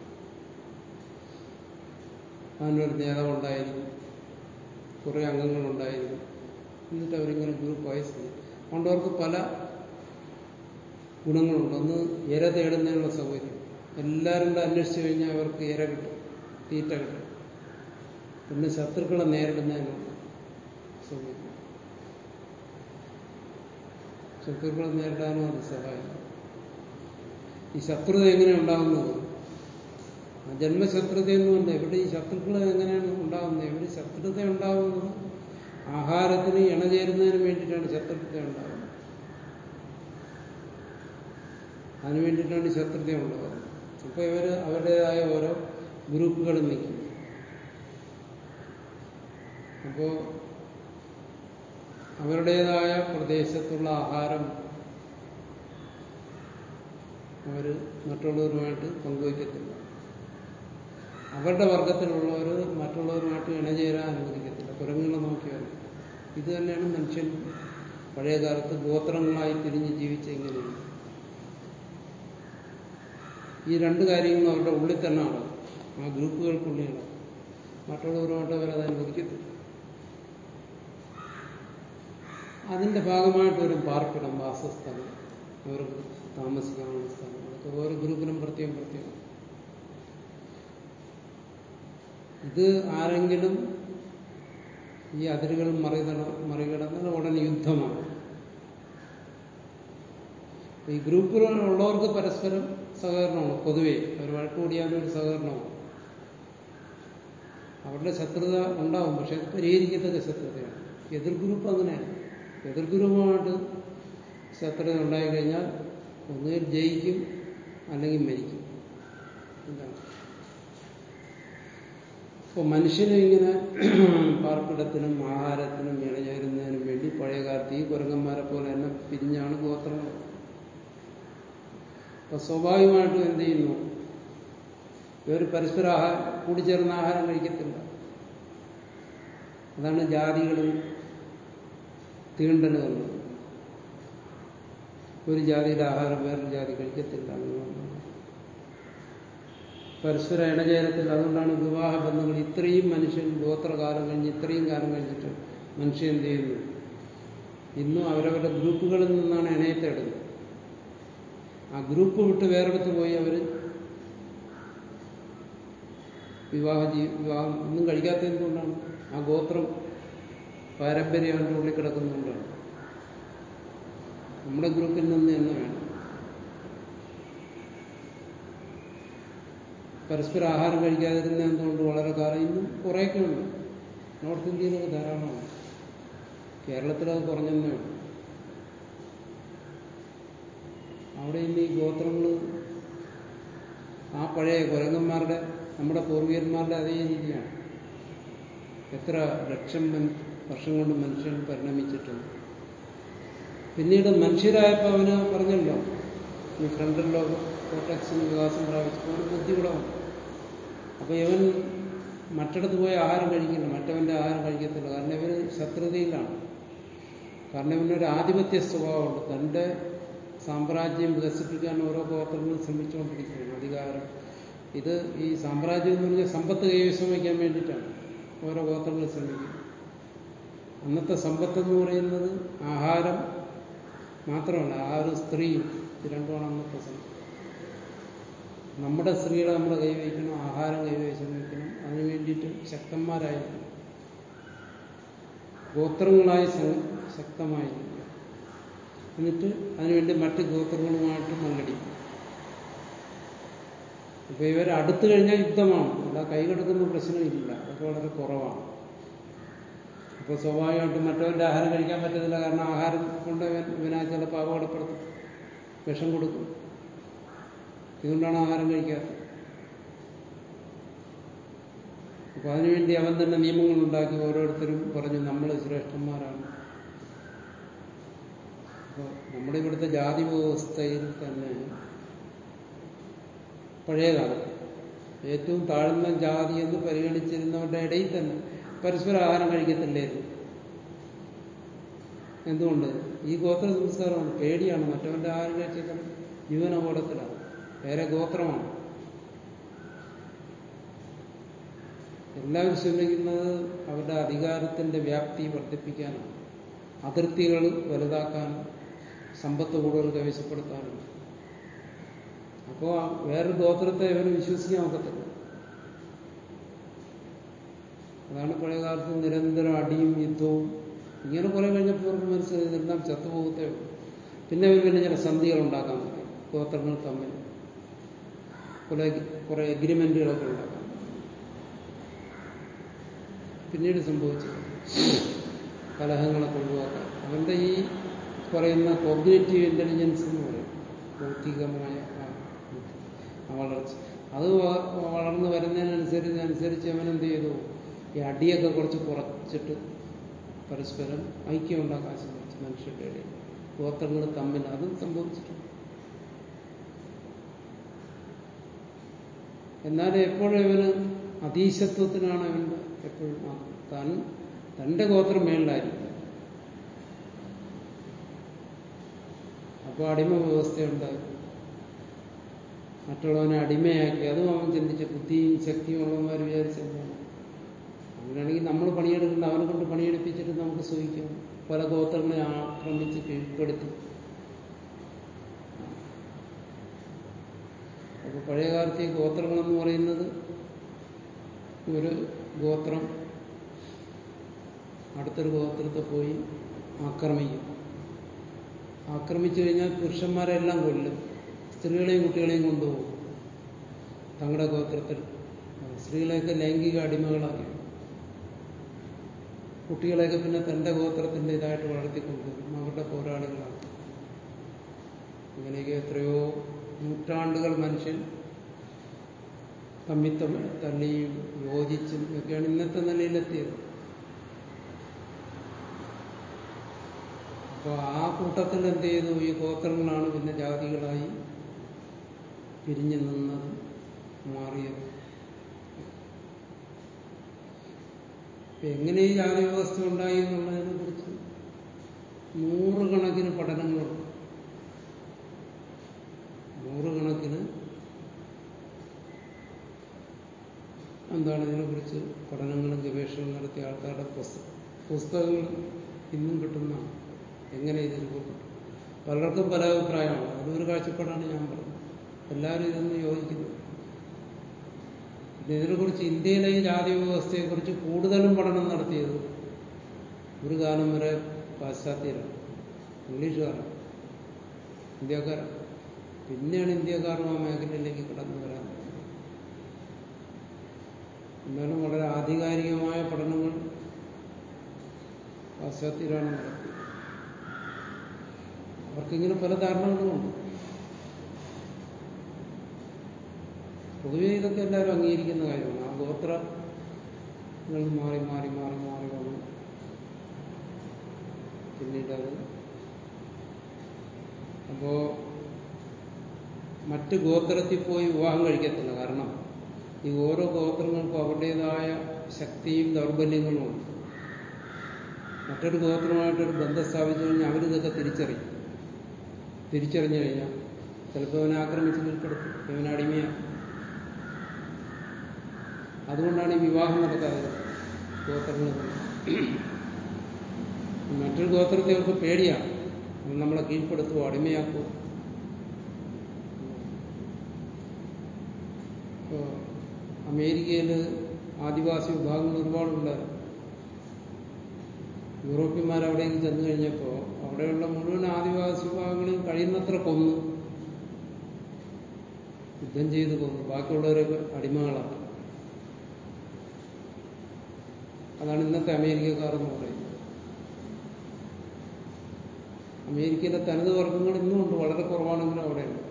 അതിനൊരു നേതാവുണ്ടായിരിക്കും കുറേ അംഗങ്ങളുണ്ടായിരിക്കും എന്നിട്ട് അവരിങ്ങനെ ഗ്രൂപ്പായി സഞ്ചരിക്കും അതുകൊണ്ട് അവർക്ക് പല ഗുണങ്ങളുണ്ട് ഒന്ന് ഇര തേടുന്നതിനുള്ള സൗകര്യം എല്ലാവരും കൂടെ അന്വേഷിച്ചു കഴിഞ്ഞാൽ അവർക്ക് ഇര കിട്ടും തീറ്റ കിട്ടും പിന്നെ ശത്രുക്കളെ നേരിടുന്നതിനുള്ള സൗകര്യം ശത്രുക്കളെ നേരിടാനും അത് സഹായിക്കും ഈ ശത്രുത എങ്ങനെ ഉണ്ടാകുന്നത് ആ ജന്മശത്രുതയൊന്നുമല്ല ഇവിടെ ഈ ശത്രുക്കൾ എങ്ങനെയാണ് ഉണ്ടാകുന്നത് ഇവിടെ ശത്രുത ഉണ്ടാകുന്നത് ആഹാരത്തിന് ഇണചേരുന്നതിന് വേണ്ടിയിട്ടാണ് ശത്രുത ഉണ്ടാകുന്നത് അതിനു വേണ്ടിയിട്ടാണ് ശത്രുത ഉണ്ടാകുന്നത് അപ്പോൾ ഇവർ അവരുടേതായ ഓരോ ഗ്രൂപ്പുകളും നിൽക്കും അപ്പോൾ അവരുടേതായ പ്രദേശത്തുള്ള ആഹാരം അവർ മറ്റുള്ളവരുമായിട്ട് പങ്കുവയ്ക്കത്തില്ല അവരുടെ വർഗത്തിലുള്ളവർ മറ്റുള്ളവരുമായിട്ട് ഇണചേരാൻ അനുവദിക്കത്തില്ല കുരങ്ങുകളെ നോക്കിയാൽ ഇത് തന്നെയാണ് മനുഷ്യൻ പഴയ കാലത്ത് ഗോത്രങ്ങളായി തിരിഞ്ഞ് ജീവിച്ച ഇങ്ങനെയാണ് ഈ രണ്ട് കാര്യങ്ങളും അവരുടെ ഉള്ളിൽ തന്നെ ആണ് ആ ഗ്രൂപ്പുകൾക്കുള്ളിലാണ് മറ്റുള്ളവരുമായിട്ട് അവരത് അനുവദിക്കത്തില്ല അതിന്റെ ഭാഗമായിട്ട് ഒരു പാർപ്പിടം വാസസ്ഥലം അവർക്ക് താമസിക്കാനുള്ള സ്ഥലം അതൊക്കെ ഓരോ ഗ്രൂപ്പിനും പ്രത്യേകം പ്രത്യേകം ഇത് ആരെങ്കിലും ഈ അതിരുകൾ മറികട മറികടന്നാൽ ഉടനെ യുദ്ധമാണ് ഈ ഗ്രൂപ്പുകളിലുള്ളവർക്ക് പരസ്പരം സഹകരണമാണ് പൊതുവെ അവർ വഴക്കുകൂടിയാലും ഒരു സഹകരണമാണ് അവരുടെ ശത്രുത ഉണ്ടാവും പക്ഷെ അത് പരിഹരിക്കത്തക്ക ശത്രുതയാണ് എതിർ ഗ്രൂപ്പ് അങ്ങനെയാണ് എതിർ ഗ്രൂപ്പുമായിട്ട് ശത്രുത ഉണ്ടായിക്കഴിഞ്ഞാൽ ഒന്നുകിൽ ജയിക്കും അല്ലെങ്കിൽ മരിക്കും എന്താണ് അപ്പോൾ മനുഷ്യന് ഇങ്ങനെ പാർപ്പിടത്തിനും ആഹാരത്തിനും ഇണചേരുന്നതിനും വേണ്ടി പഴയ കാലത്ത് ഈ കുരങ്ങന്മാരെ പോലെ തന്നെ പിരിഞ്ഞാണ് ഗോത്രങ്ങൾ അപ്പൊ സ്വാഭാവികമായിട്ടും എന്ത് ചെയ്യുന്നു ഇവർ പരസ്പര ആഹാരം കൂടിച്ചേർന്ന ആഹാരം കഴിക്കത്തില്ല അതാണ് ജാതികൾ തീണ്ടൽ വന്നത് ഒരു ജാതിയുടെ ആഹാരം വേറൊരു ജാതി കഴിക്കത്തില്ല എന്നുള്ളതാണ് പരസ്പര ഇണചേരത്തില്ല അതുകൊണ്ടാണ് വിവാഹ ബന്ധങ്ങൾ ഇത്രയും മനുഷ്യൻ ഗോത്രകാലം കഴിഞ്ഞ് ഇത്രയും കാലം കഴിഞ്ഞിട്ട് മനുഷ്യൻ എന്ത് ചെയ്യുന്നു ഇന്നും അവരവരുടെ ഗ്രൂപ്പുകളിൽ നിന്നാണ് ഇണയത്തെടുക്കുന്നത് ആ ഗ്രൂപ്പ് വിട്ട് വേറെടുത്ത് പോയി അവർ വിവാഹ ജീ വിവാഹം ഒന്നും കഴിക്കാത്ത എന്തുകൊണ്ടാണ് ആ ഗോത്രം പാരമ്പര്യം അവൻ്റെ ഉള്ളിൽ കിടക്കുന്നതുകൊണ്ടാണ് നമ്മുടെ ഗ്രൂപ്പിൽ നിന്ന് തന്നെ വേണം പരസ്പരം ആഹാരം കഴിക്കാതിരുന്ന എന്തുകൊണ്ട് വളരെ കാലം ഇന്നും കുറേയൊക്കെ ഉണ്ട് നോർത്ത് ഇന്ത്യയിലൊക്കെ ധാരാളമാണ് കേരളത്തിലത് കുറഞ്ഞെന്നേ ഉള്ളൂ അവിടെ ഇന്ന് ഈ ഗോത്രങ്ങൾ ആ പഴയ കുരങ്ങന്മാരുടെ നമ്മുടെ പൂർവികന്മാരുടെ അതേ രീതിയാണ് എത്ര ലക്ഷം വർഷം കൊണ്ട് മനുഷ്യൻ പരിണമിച്ചിട്ടുണ്ട് പിന്നീട് മനുഷ്യരായപ്പോൾ അവന് പറഞ്ഞല്ലോ ഈ ഫ്രണ്ടൽ ലോക കോട്ടക്സിന് വികാസം പ്രാപിച്ചപ്പോൾ അവന് ബുദ്ധി കൂടെ വന്നു അപ്പോൾ ഇവൻ മറ്റിടത്ത് പോയി ആഹാരം കഴിക്കില്ല മറ്റവന്റെ ആഹാരം കഴിക്കത്തില്ല കാരണം ഇവർ ശത്രുതയിലാണ് കാരണം ഇവനൊരു ആധിപത്യ സ്വഭാവമുണ്ട് തൻ്റെ സാമ്രാജ്യം വികസിപ്പിക്കാൻ ഓരോ ഗോത്രങ്ങളും ശ്രമിച്ചുകൊണ്ടിരിക്കുകയാണ് അധികാരം ഇത് ഈ സാമ്രാജ്യം എന്ന് പറഞ്ഞാൽ സമ്പത്ത് കൈവശം വയ്ക്കാൻ വേണ്ടിയിട്ടാണ് ഓരോ ഗോത്രങ്ങൾ ശ്രമിക്കുന്നത് അന്നത്തെ സമ്പത്ത് എന്ന് പറയുന്നത് ആഹാരം മാത്രമല്ല ആഹാരം സ്ത്രീയും ഇത് രണ്ടുമാണ് അന്നത്തെ സമ്പത്ത് നമ്മുടെ സ്ത്രീകളെ നമ്മൾ കൈവയ്ക്കണം ആഹാരം കൈവശം വയ്ക്കണം അതിനു വേണ്ടിയിട്ട് ശക്തന്മാരായിരിക്കണം ഗോത്രങ്ങളായി ശക്തമായിരിക്കും എന്നിട്ട് അതിനുവേണ്ടി മറ്റ് ഗോത്രങ്ങളുമായിട്ട് മല്ലടിക്കും അപ്പൊ ഇവർ അടുത്തു കഴിഞ്ഞാൽ യുദ്ധമാണ് അല്ല കൈകെടുക്കുന്ന പ്രശ്നമില്ല അതൊക്കെ വളരെ കുറവാണ് അപ്പോൾ സ്വാഭാവികമായിട്ടും മറ്റവന്റെ ആഹാരം കഴിക്കാൻ പറ്റത്തില്ല കാരണം ആഹാരം കൊണ്ട് ഇവൻ ഇവനാ ചിലപ്പോൾ അപകടപ്പെടുത്തും വിഷം കൊടുക്കും ഇതുകൊണ്ടാണ് ആഹാരം കഴിക്കാത്തത് അപ്പൊ അതിനുവേണ്ടി അവൻ തന്നെ നിയമങ്ങൾ ഉണ്ടാക്കി ഓരോരുത്തരും പറഞ്ഞു നമ്മൾ ശ്രേഷ്ഠന്മാരാണ് അപ്പോൾ നമ്മുടെ ഇവിടുത്തെ ജാതി വ്യവസ്ഥയിൽ തന്നെ പഴയകാലത്ത് ഏറ്റവും താഴ്ന്ന ജാതി എന്ന് പരിഗണിച്ചിരുന്നവരുടെ ഇടയിൽ തന്നെ പരസ്പരം ആഹാരം കഴിക്കത്തില്ലായിരുന്നു എന്തുകൊണ്ട് ഈ ഗോത്ര സംസ്കാരമാണ് പേടിയാണ് മറ്റവന്റെ ആഹാരം കഴിച്ചാൽ ജീവനപകടത്തിലാണ് വേറെ ഗോത്രമാണ് എല്ലാവരും ശ്രമിക്കുന്നത് അവരുടെ അധികാരത്തിന്റെ വ്യാപ്തി വർദ്ധിപ്പിക്കാനാണ് അതിർത്തികൾ വലുതാക്കാനും സമ്പത്ത് കൂടുതൽ കൈവശപ്പെടുത്താനും അപ്പോൾ വേറൊരു ഗോത്രത്തെ ഇവന് വിശ്വസിക്കാൻ ഒക്കത്തില്ല അതാണ് പഴയ കാലത്ത് നിരന്തരം അടിയും യുദ്ധവും ഇങ്ങനെ കുറെ കഴിഞ്ഞപ്പോൾ ഇവർക്ക് മനസ്സിലായി ഇതെല്ലാം ചത്തുപോകത്തേ ഉള്ളൂ പിന്നെ ഇവർ പിന്നെ ചില സന്ധികൾ ഉണ്ടാക്കാൻ തുടങ്ങി ഗോത്രങ്ങൾ തമ്മിൽ കുറെ കുറെ എഗ്രിമെന്റുകളൊക്കെ ഉണ്ടാക്കാൻ പിന്നീട് സംഭവിച്ചത് കലഹങ്ങളൊക്കെ ഒഴിവാക്കാൻ അവന്റെ ഈ പറയുന്ന കോഗ്നേറ്റീവ് ഇന്റലിജൻസ് എന്ന് പറയും ഭൗതികമായ ആ വളർച്ച അത് വളർന്നു വരുന്നതിനനുസരിച്ച് അനുസരിച്ച് അവൻ എന്ത് ചെയ്തു ഈ അടിയൊക്കെ കുറച്ച് കുറച്ചിട്ട് പരസ്പരം ഐക്യം ഉണ്ടാക്കാൻ ശ്രമിച്ചു മനുഷ്യരുടെ ഇടയിൽ ഗോത്രങ്ങൾ തമ്മിൽ അതും സംഭവിച്ചിട്ടുണ്ട് എന്നാൽ എപ്പോഴും ഇവന് അതീശത്വത്തിനാണ് അവൻ്റെ എപ്പോഴും താൻ തൻ്റെ ഗോത്രം മേളിലായിരിക്കും അപ്പോൾ അടിമ വ്യവസ്ഥയുണ്ടായി മറ്റുള്ളവനെ അടിമയാക്കി അതും അവൻ ചിന്തിച്ച ബുദ്ധിയും ശക്തിയും ഉള്ളവന്മാർ വിചാരിച്ചെന്താണ് അങ്ങനെയാണെങ്കിൽ നമ്മൾ പണിയെടുക്കേണ്ട അവനെ കൊണ്ട് പണിയെടുപ്പിച്ചിട്ട് നമുക്ക് സൂഹിക്കാം പല ഗോത്രങ്ങളെ ആക്രമിച്ച് കീഴ്പ്പെടുത്തി അപ്പോൾ പഴയകാലത്ത് ഈ ഗോത്രങ്ങളെന്ന് പറയുന്നത് ഒരു ഗോത്രം അടുത്തൊരു ഗോത്രത്തെ പോയി ആക്രമിക്കും ആക്രമിച്ചു കഴിഞ്ഞാൽ പുരുഷന്മാരെല്ലാം കൊല്ലും സ്ത്രീകളെയും കുട്ടികളെയും കൊണ്ടുപോകും തങ്ങളുടെ ഗോത്രത്തിൽ സ്ത്രീകളെയൊക്കെ ലൈംഗിക അടിമകളാക്കി കുട്ടികളെയൊക്കെ പിന്നെ തന്റെ ഗോത്രത്തിന്റെ ഇതായിട്ട് വളർത്തിക്കൊണ്ടുവരും അവരുടെ പോരാളികളാണ് ഇങ്ങനെയൊക്കെ എത്രയോ നൂറ്റാണ്ടുകൾ മനുഷ്യൻ തമ്മിൽ തമ്മിൽ തന്നെയും യോജിച്ചും ഒക്കെയാണ് ഇന്നത്തെ നിലയിലെത്തിയത് അപ്പോൾ ആ കൂട്ടത്തിൽ എന്ത് ചെയ്തു ഈ ഗോത്രങ്ങളാണ് പിന്നെ ജാതികളായി പിരിഞ്ഞു നിന്നത് മാറിയത് എങ്ങനെ ഈ ജാതി വ്യവസ്ഥ ഉണ്ടായി എന്നുള്ളതിനെ കുറിച്ച് നൂറുകണക്കിന് പഠനങ്ങളുണ്ട് നൂറുകണക്കിന് എന്താണ് ഇതിനെക്കുറിച്ച് പഠനങ്ങളും ഗവേഷണവും നടത്തിയ ആൾക്കാരുടെ പുസ്തക പുസ്തകങ്ങൾ ഇന്നും കിട്ടുന്ന എങ്ങനെ ഇത് രൂപപ്പെട്ടു പലർക്കും പല അഭിപ്രായമാണ് അതൊരു കാഴ്ചപ്പാടാണ് ഞാൻ പറഞ്ഞത് എല്ലാവരും ഇതൊന്നും യോജിക്കുന്നു പിന്നെ ഇതിനെക്കുറിച്ച് ഇന്ത്യയിലെ ഈ ജാതി വ്യവസ്ഥയെക്കുറിച്ച് കൂടുതലും പഠനം നടത്തിയത് ഒരു കാലം വരെ പാശ്ചാത്യരാണ് ഇംഗ്ലീഷുകാരാണ് ഇന്ത്യക്കാരാണ് പിന്നെയാണ് ഇന്ത്യക്കാരും ആ മേഖലയിലേക്ക് കടന്നു വരാൻ എന്നാലും വളരെ ആധികാരികമായ പഠനങ്ങൾ പാശ്ചാത്യരാണ് നടത്തിയത് അവർക്കിങ്ങനെ പല ധാരണകളുമുണ്ട് പൊതുവെ ഇതൊക്കെ എല്ലാവരും അംഗീകരിക്കുന്ന കാര്യമാണ് ആ ഗോത്രങ്ങൾ മാറി മാറി മാറി മാറി വന്നു പിന്നീട് അത് അപ്പോ മറ്റ് ഗോത്രത്തിൽ പോയി വിവാഹം കഴിക്കത്തില്ല കാരണം ഈ ഓരോ ഗോത്രങ്ങൾക്കും അവരുടേതായ ശക്തിയും ദൗർബല്യങ്ങളും ഉണ്ട് മറ്റൊരു ഗോത്രമായിട്ടൊരു ബന്ധം സ്ഥാപിച്ചു കഴിഞ്ഞാൽ അവരിതൊക്കെ തിരിച്ചറിയും തിരിച്ചറിഞ്ഞു കഴിഞ്ഞാൽ ചിലപ്പോൾ അവനെ ആക്രമിച്ച് കീഴ്പ്പെടുത്തും ഇവനെ അടിമയാക്കും അതുകൊണ്ടാണ് ഈ വിവാഹം നടക്കാതെ ഗോത്രങ്ങൾ മറ്റൊരു ഗോത്രത്തെ അവർക്ക് പേടിയാണ് അവൻ നമ്മളെ കീഴ്പ്പെടുത്തുമോ അടിമയാക്കുമോ ഇപ്പോൾ അമേരിക്കയിൽ ആദിവാസി വിഭാഗങ്ങൾ ഒരുപാടുണ്ടായിരുന്നു യൂറോപ്യന്മാർ അവിടേക്ക് ചെന്നു കഴിഞ്ഞപ്പോൾ അവിടെയുള്ള മുഴുവൻ ആദിവാസി വിഭാഗങ്ങളെയും കഴിയുന്നത്ര കൊന്നു യുദ്ധം ചെയ്ത് കൊന്നു ബാക്കിയുള്ളവരൊക്കെ അടിമകളാക്കി അതാണ് ഇന്നത്തെ അമേരിക്കക്കാർ എന്ന് പറയുന്നത് അമേരിക്കയിലെ തനത് വർഗങ്ങൾ ഇന്നും ഉണ്ട് വളരെ കുറവാണെങ്കിലും അവിടെയുണ്ട്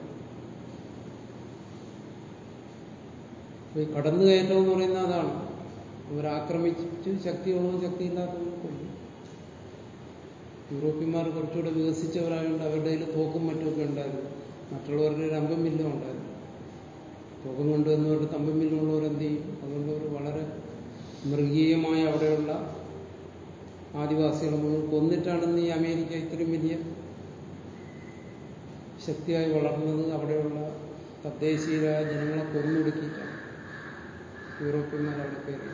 ഈ കടന്നുകയറ്റം എന്ന് പറയുന്നത് അതാണ് അവരാക്രമിച്ച് ശക്തിയുള്ളതും ശക്തിയില്ലാത്തതും കൊല്ലും യൂറോപ്യന്മാർ കുറച്ചുകൂടെ വികസിച്ചവരായതുകൊണ്ട് അവരുടെ കയ്യിൽ തോക്കും മറ്റുമൊക്കെ ഉണ്ടായിരുന്നു മറ്റുള്ളവരുടെ ഒരു അമ്പം മില്ലും ഉണ്ടായിരുന്നു തോക്കും കൊണ്ടുവന്നവരുടെ തമ്പം മില്ലുള്ളവർ എന്ത് ചെയ്യും അതുകൊണ്ട് അവർ വളരെ മൃഗീയമായ അവിടെയുള്ള ആദിവാസികളെ മുഴുവൻ കൊന്നിട്ടാണെന്ന് ഈ അമേരിക്ക ഇത്രയും വലിയ ശക്തിയായി വളർന്നത് അവിടെയുള്ള തദ്ദേശീയരായ ജനങ്ങളെ കൊന്നൊടുക്കിയിട്ടാണ് യൂറോപ്യന്മാർ അവിടെ കയറി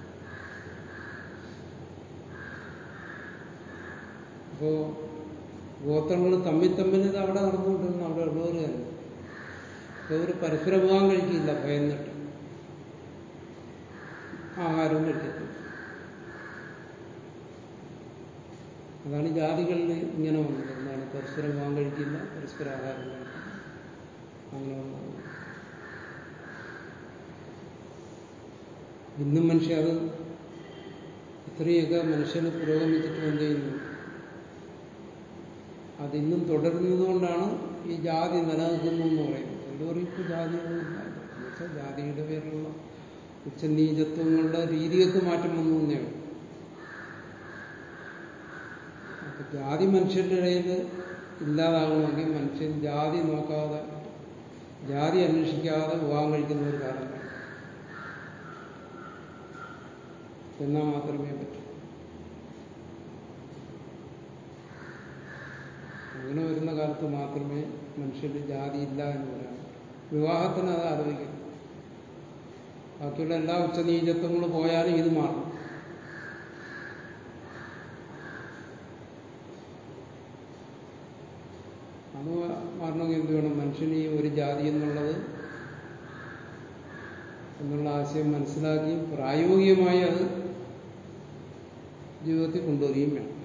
അപ്പോ ഗോത്രങ്ങൾ തമ്മിൽ തമ്മിൽ ഇത് അവിടെ നടന്നുകൊണ്ടിരുന്നു അവിടെ ഉള്ളവർ തന്നെ ഇവർ പരസ്പരം പോകാൻ കഴിക്കില്ല ഭയന്നിട്ട് ആഹാരവും കഴിക്കത്തില്ല അതാണ് ജാതികളിൽ ഇങ്ങനെ വന്നത് എന്താണ് പരസ്പരം പോകാൻ കഴിക്കില്ല പരസ്പരം ആഹാരം കഴിക്കില്ല അങ്ങനെ വന്നത് ഇന്നും മനുഷ്യ അത് ഇത്രയൊക്കെ മനുഷ്യന് പുരോഗമിച്ചിട്ട് എന്ത് ചെയ്യുന്നു അതിന്നും തുടരുന്നത് കൊണ്ടാണ് ഈ ജാതി നിലനിൽക്കുന്നു എന്ന് പറയുന്നത് എല്ലാവരും ഇപ്പോൾ ജാതിയൊന്നുമില്ല എന്നുവെച്ചാൽ ജാതിയുടെ പേരിലുള്ള ഉച്ചനീചത്വങ്ങളുടെ രീതികൾക്ക് മാറ്റം വന്നു തന്നെയാണ് അപ്പൊ ജാതി മനുഷ്യരുടെ ഇടയിൽ ഇല്ലാതാകണമെങ്കിൽ മനുഷ്യൻ ജാതി നോക്കാതെ ജാതി അന്വേഷിക്കാതെ വിവാഹം കഴിക്കുന്ന ഒരു കാലം വേണം. എന്നാൽ മാത്രമേ പറ്റൂ അങ്ങനെ വരുന്ന കാലത്ത് മാത്രമേ മനുഷ്യന് ജാതി ഇല്ല എന്ന് പറയാൻ പറ്റൂ വിവാഹത്തിന് അത് ആലോചിക്കണം ബാക്കിയുള്ള എല്ലാ ഉച്ചനീചത്വങ്ങളും പോയാലും ഇത് മാറും അത് മാറണമെങ്കിൽ എന്ത് വേണം മനുഷ്യന് ഈ ഒരു ജാതി എന്നുള്ളത് എന്നുള്ള ആശയം മനസ്സിലാക്കി പ്രായോഗികമായി അത് ജീവിതത്തിൽ കൊണ്ടുവരികയും വേണം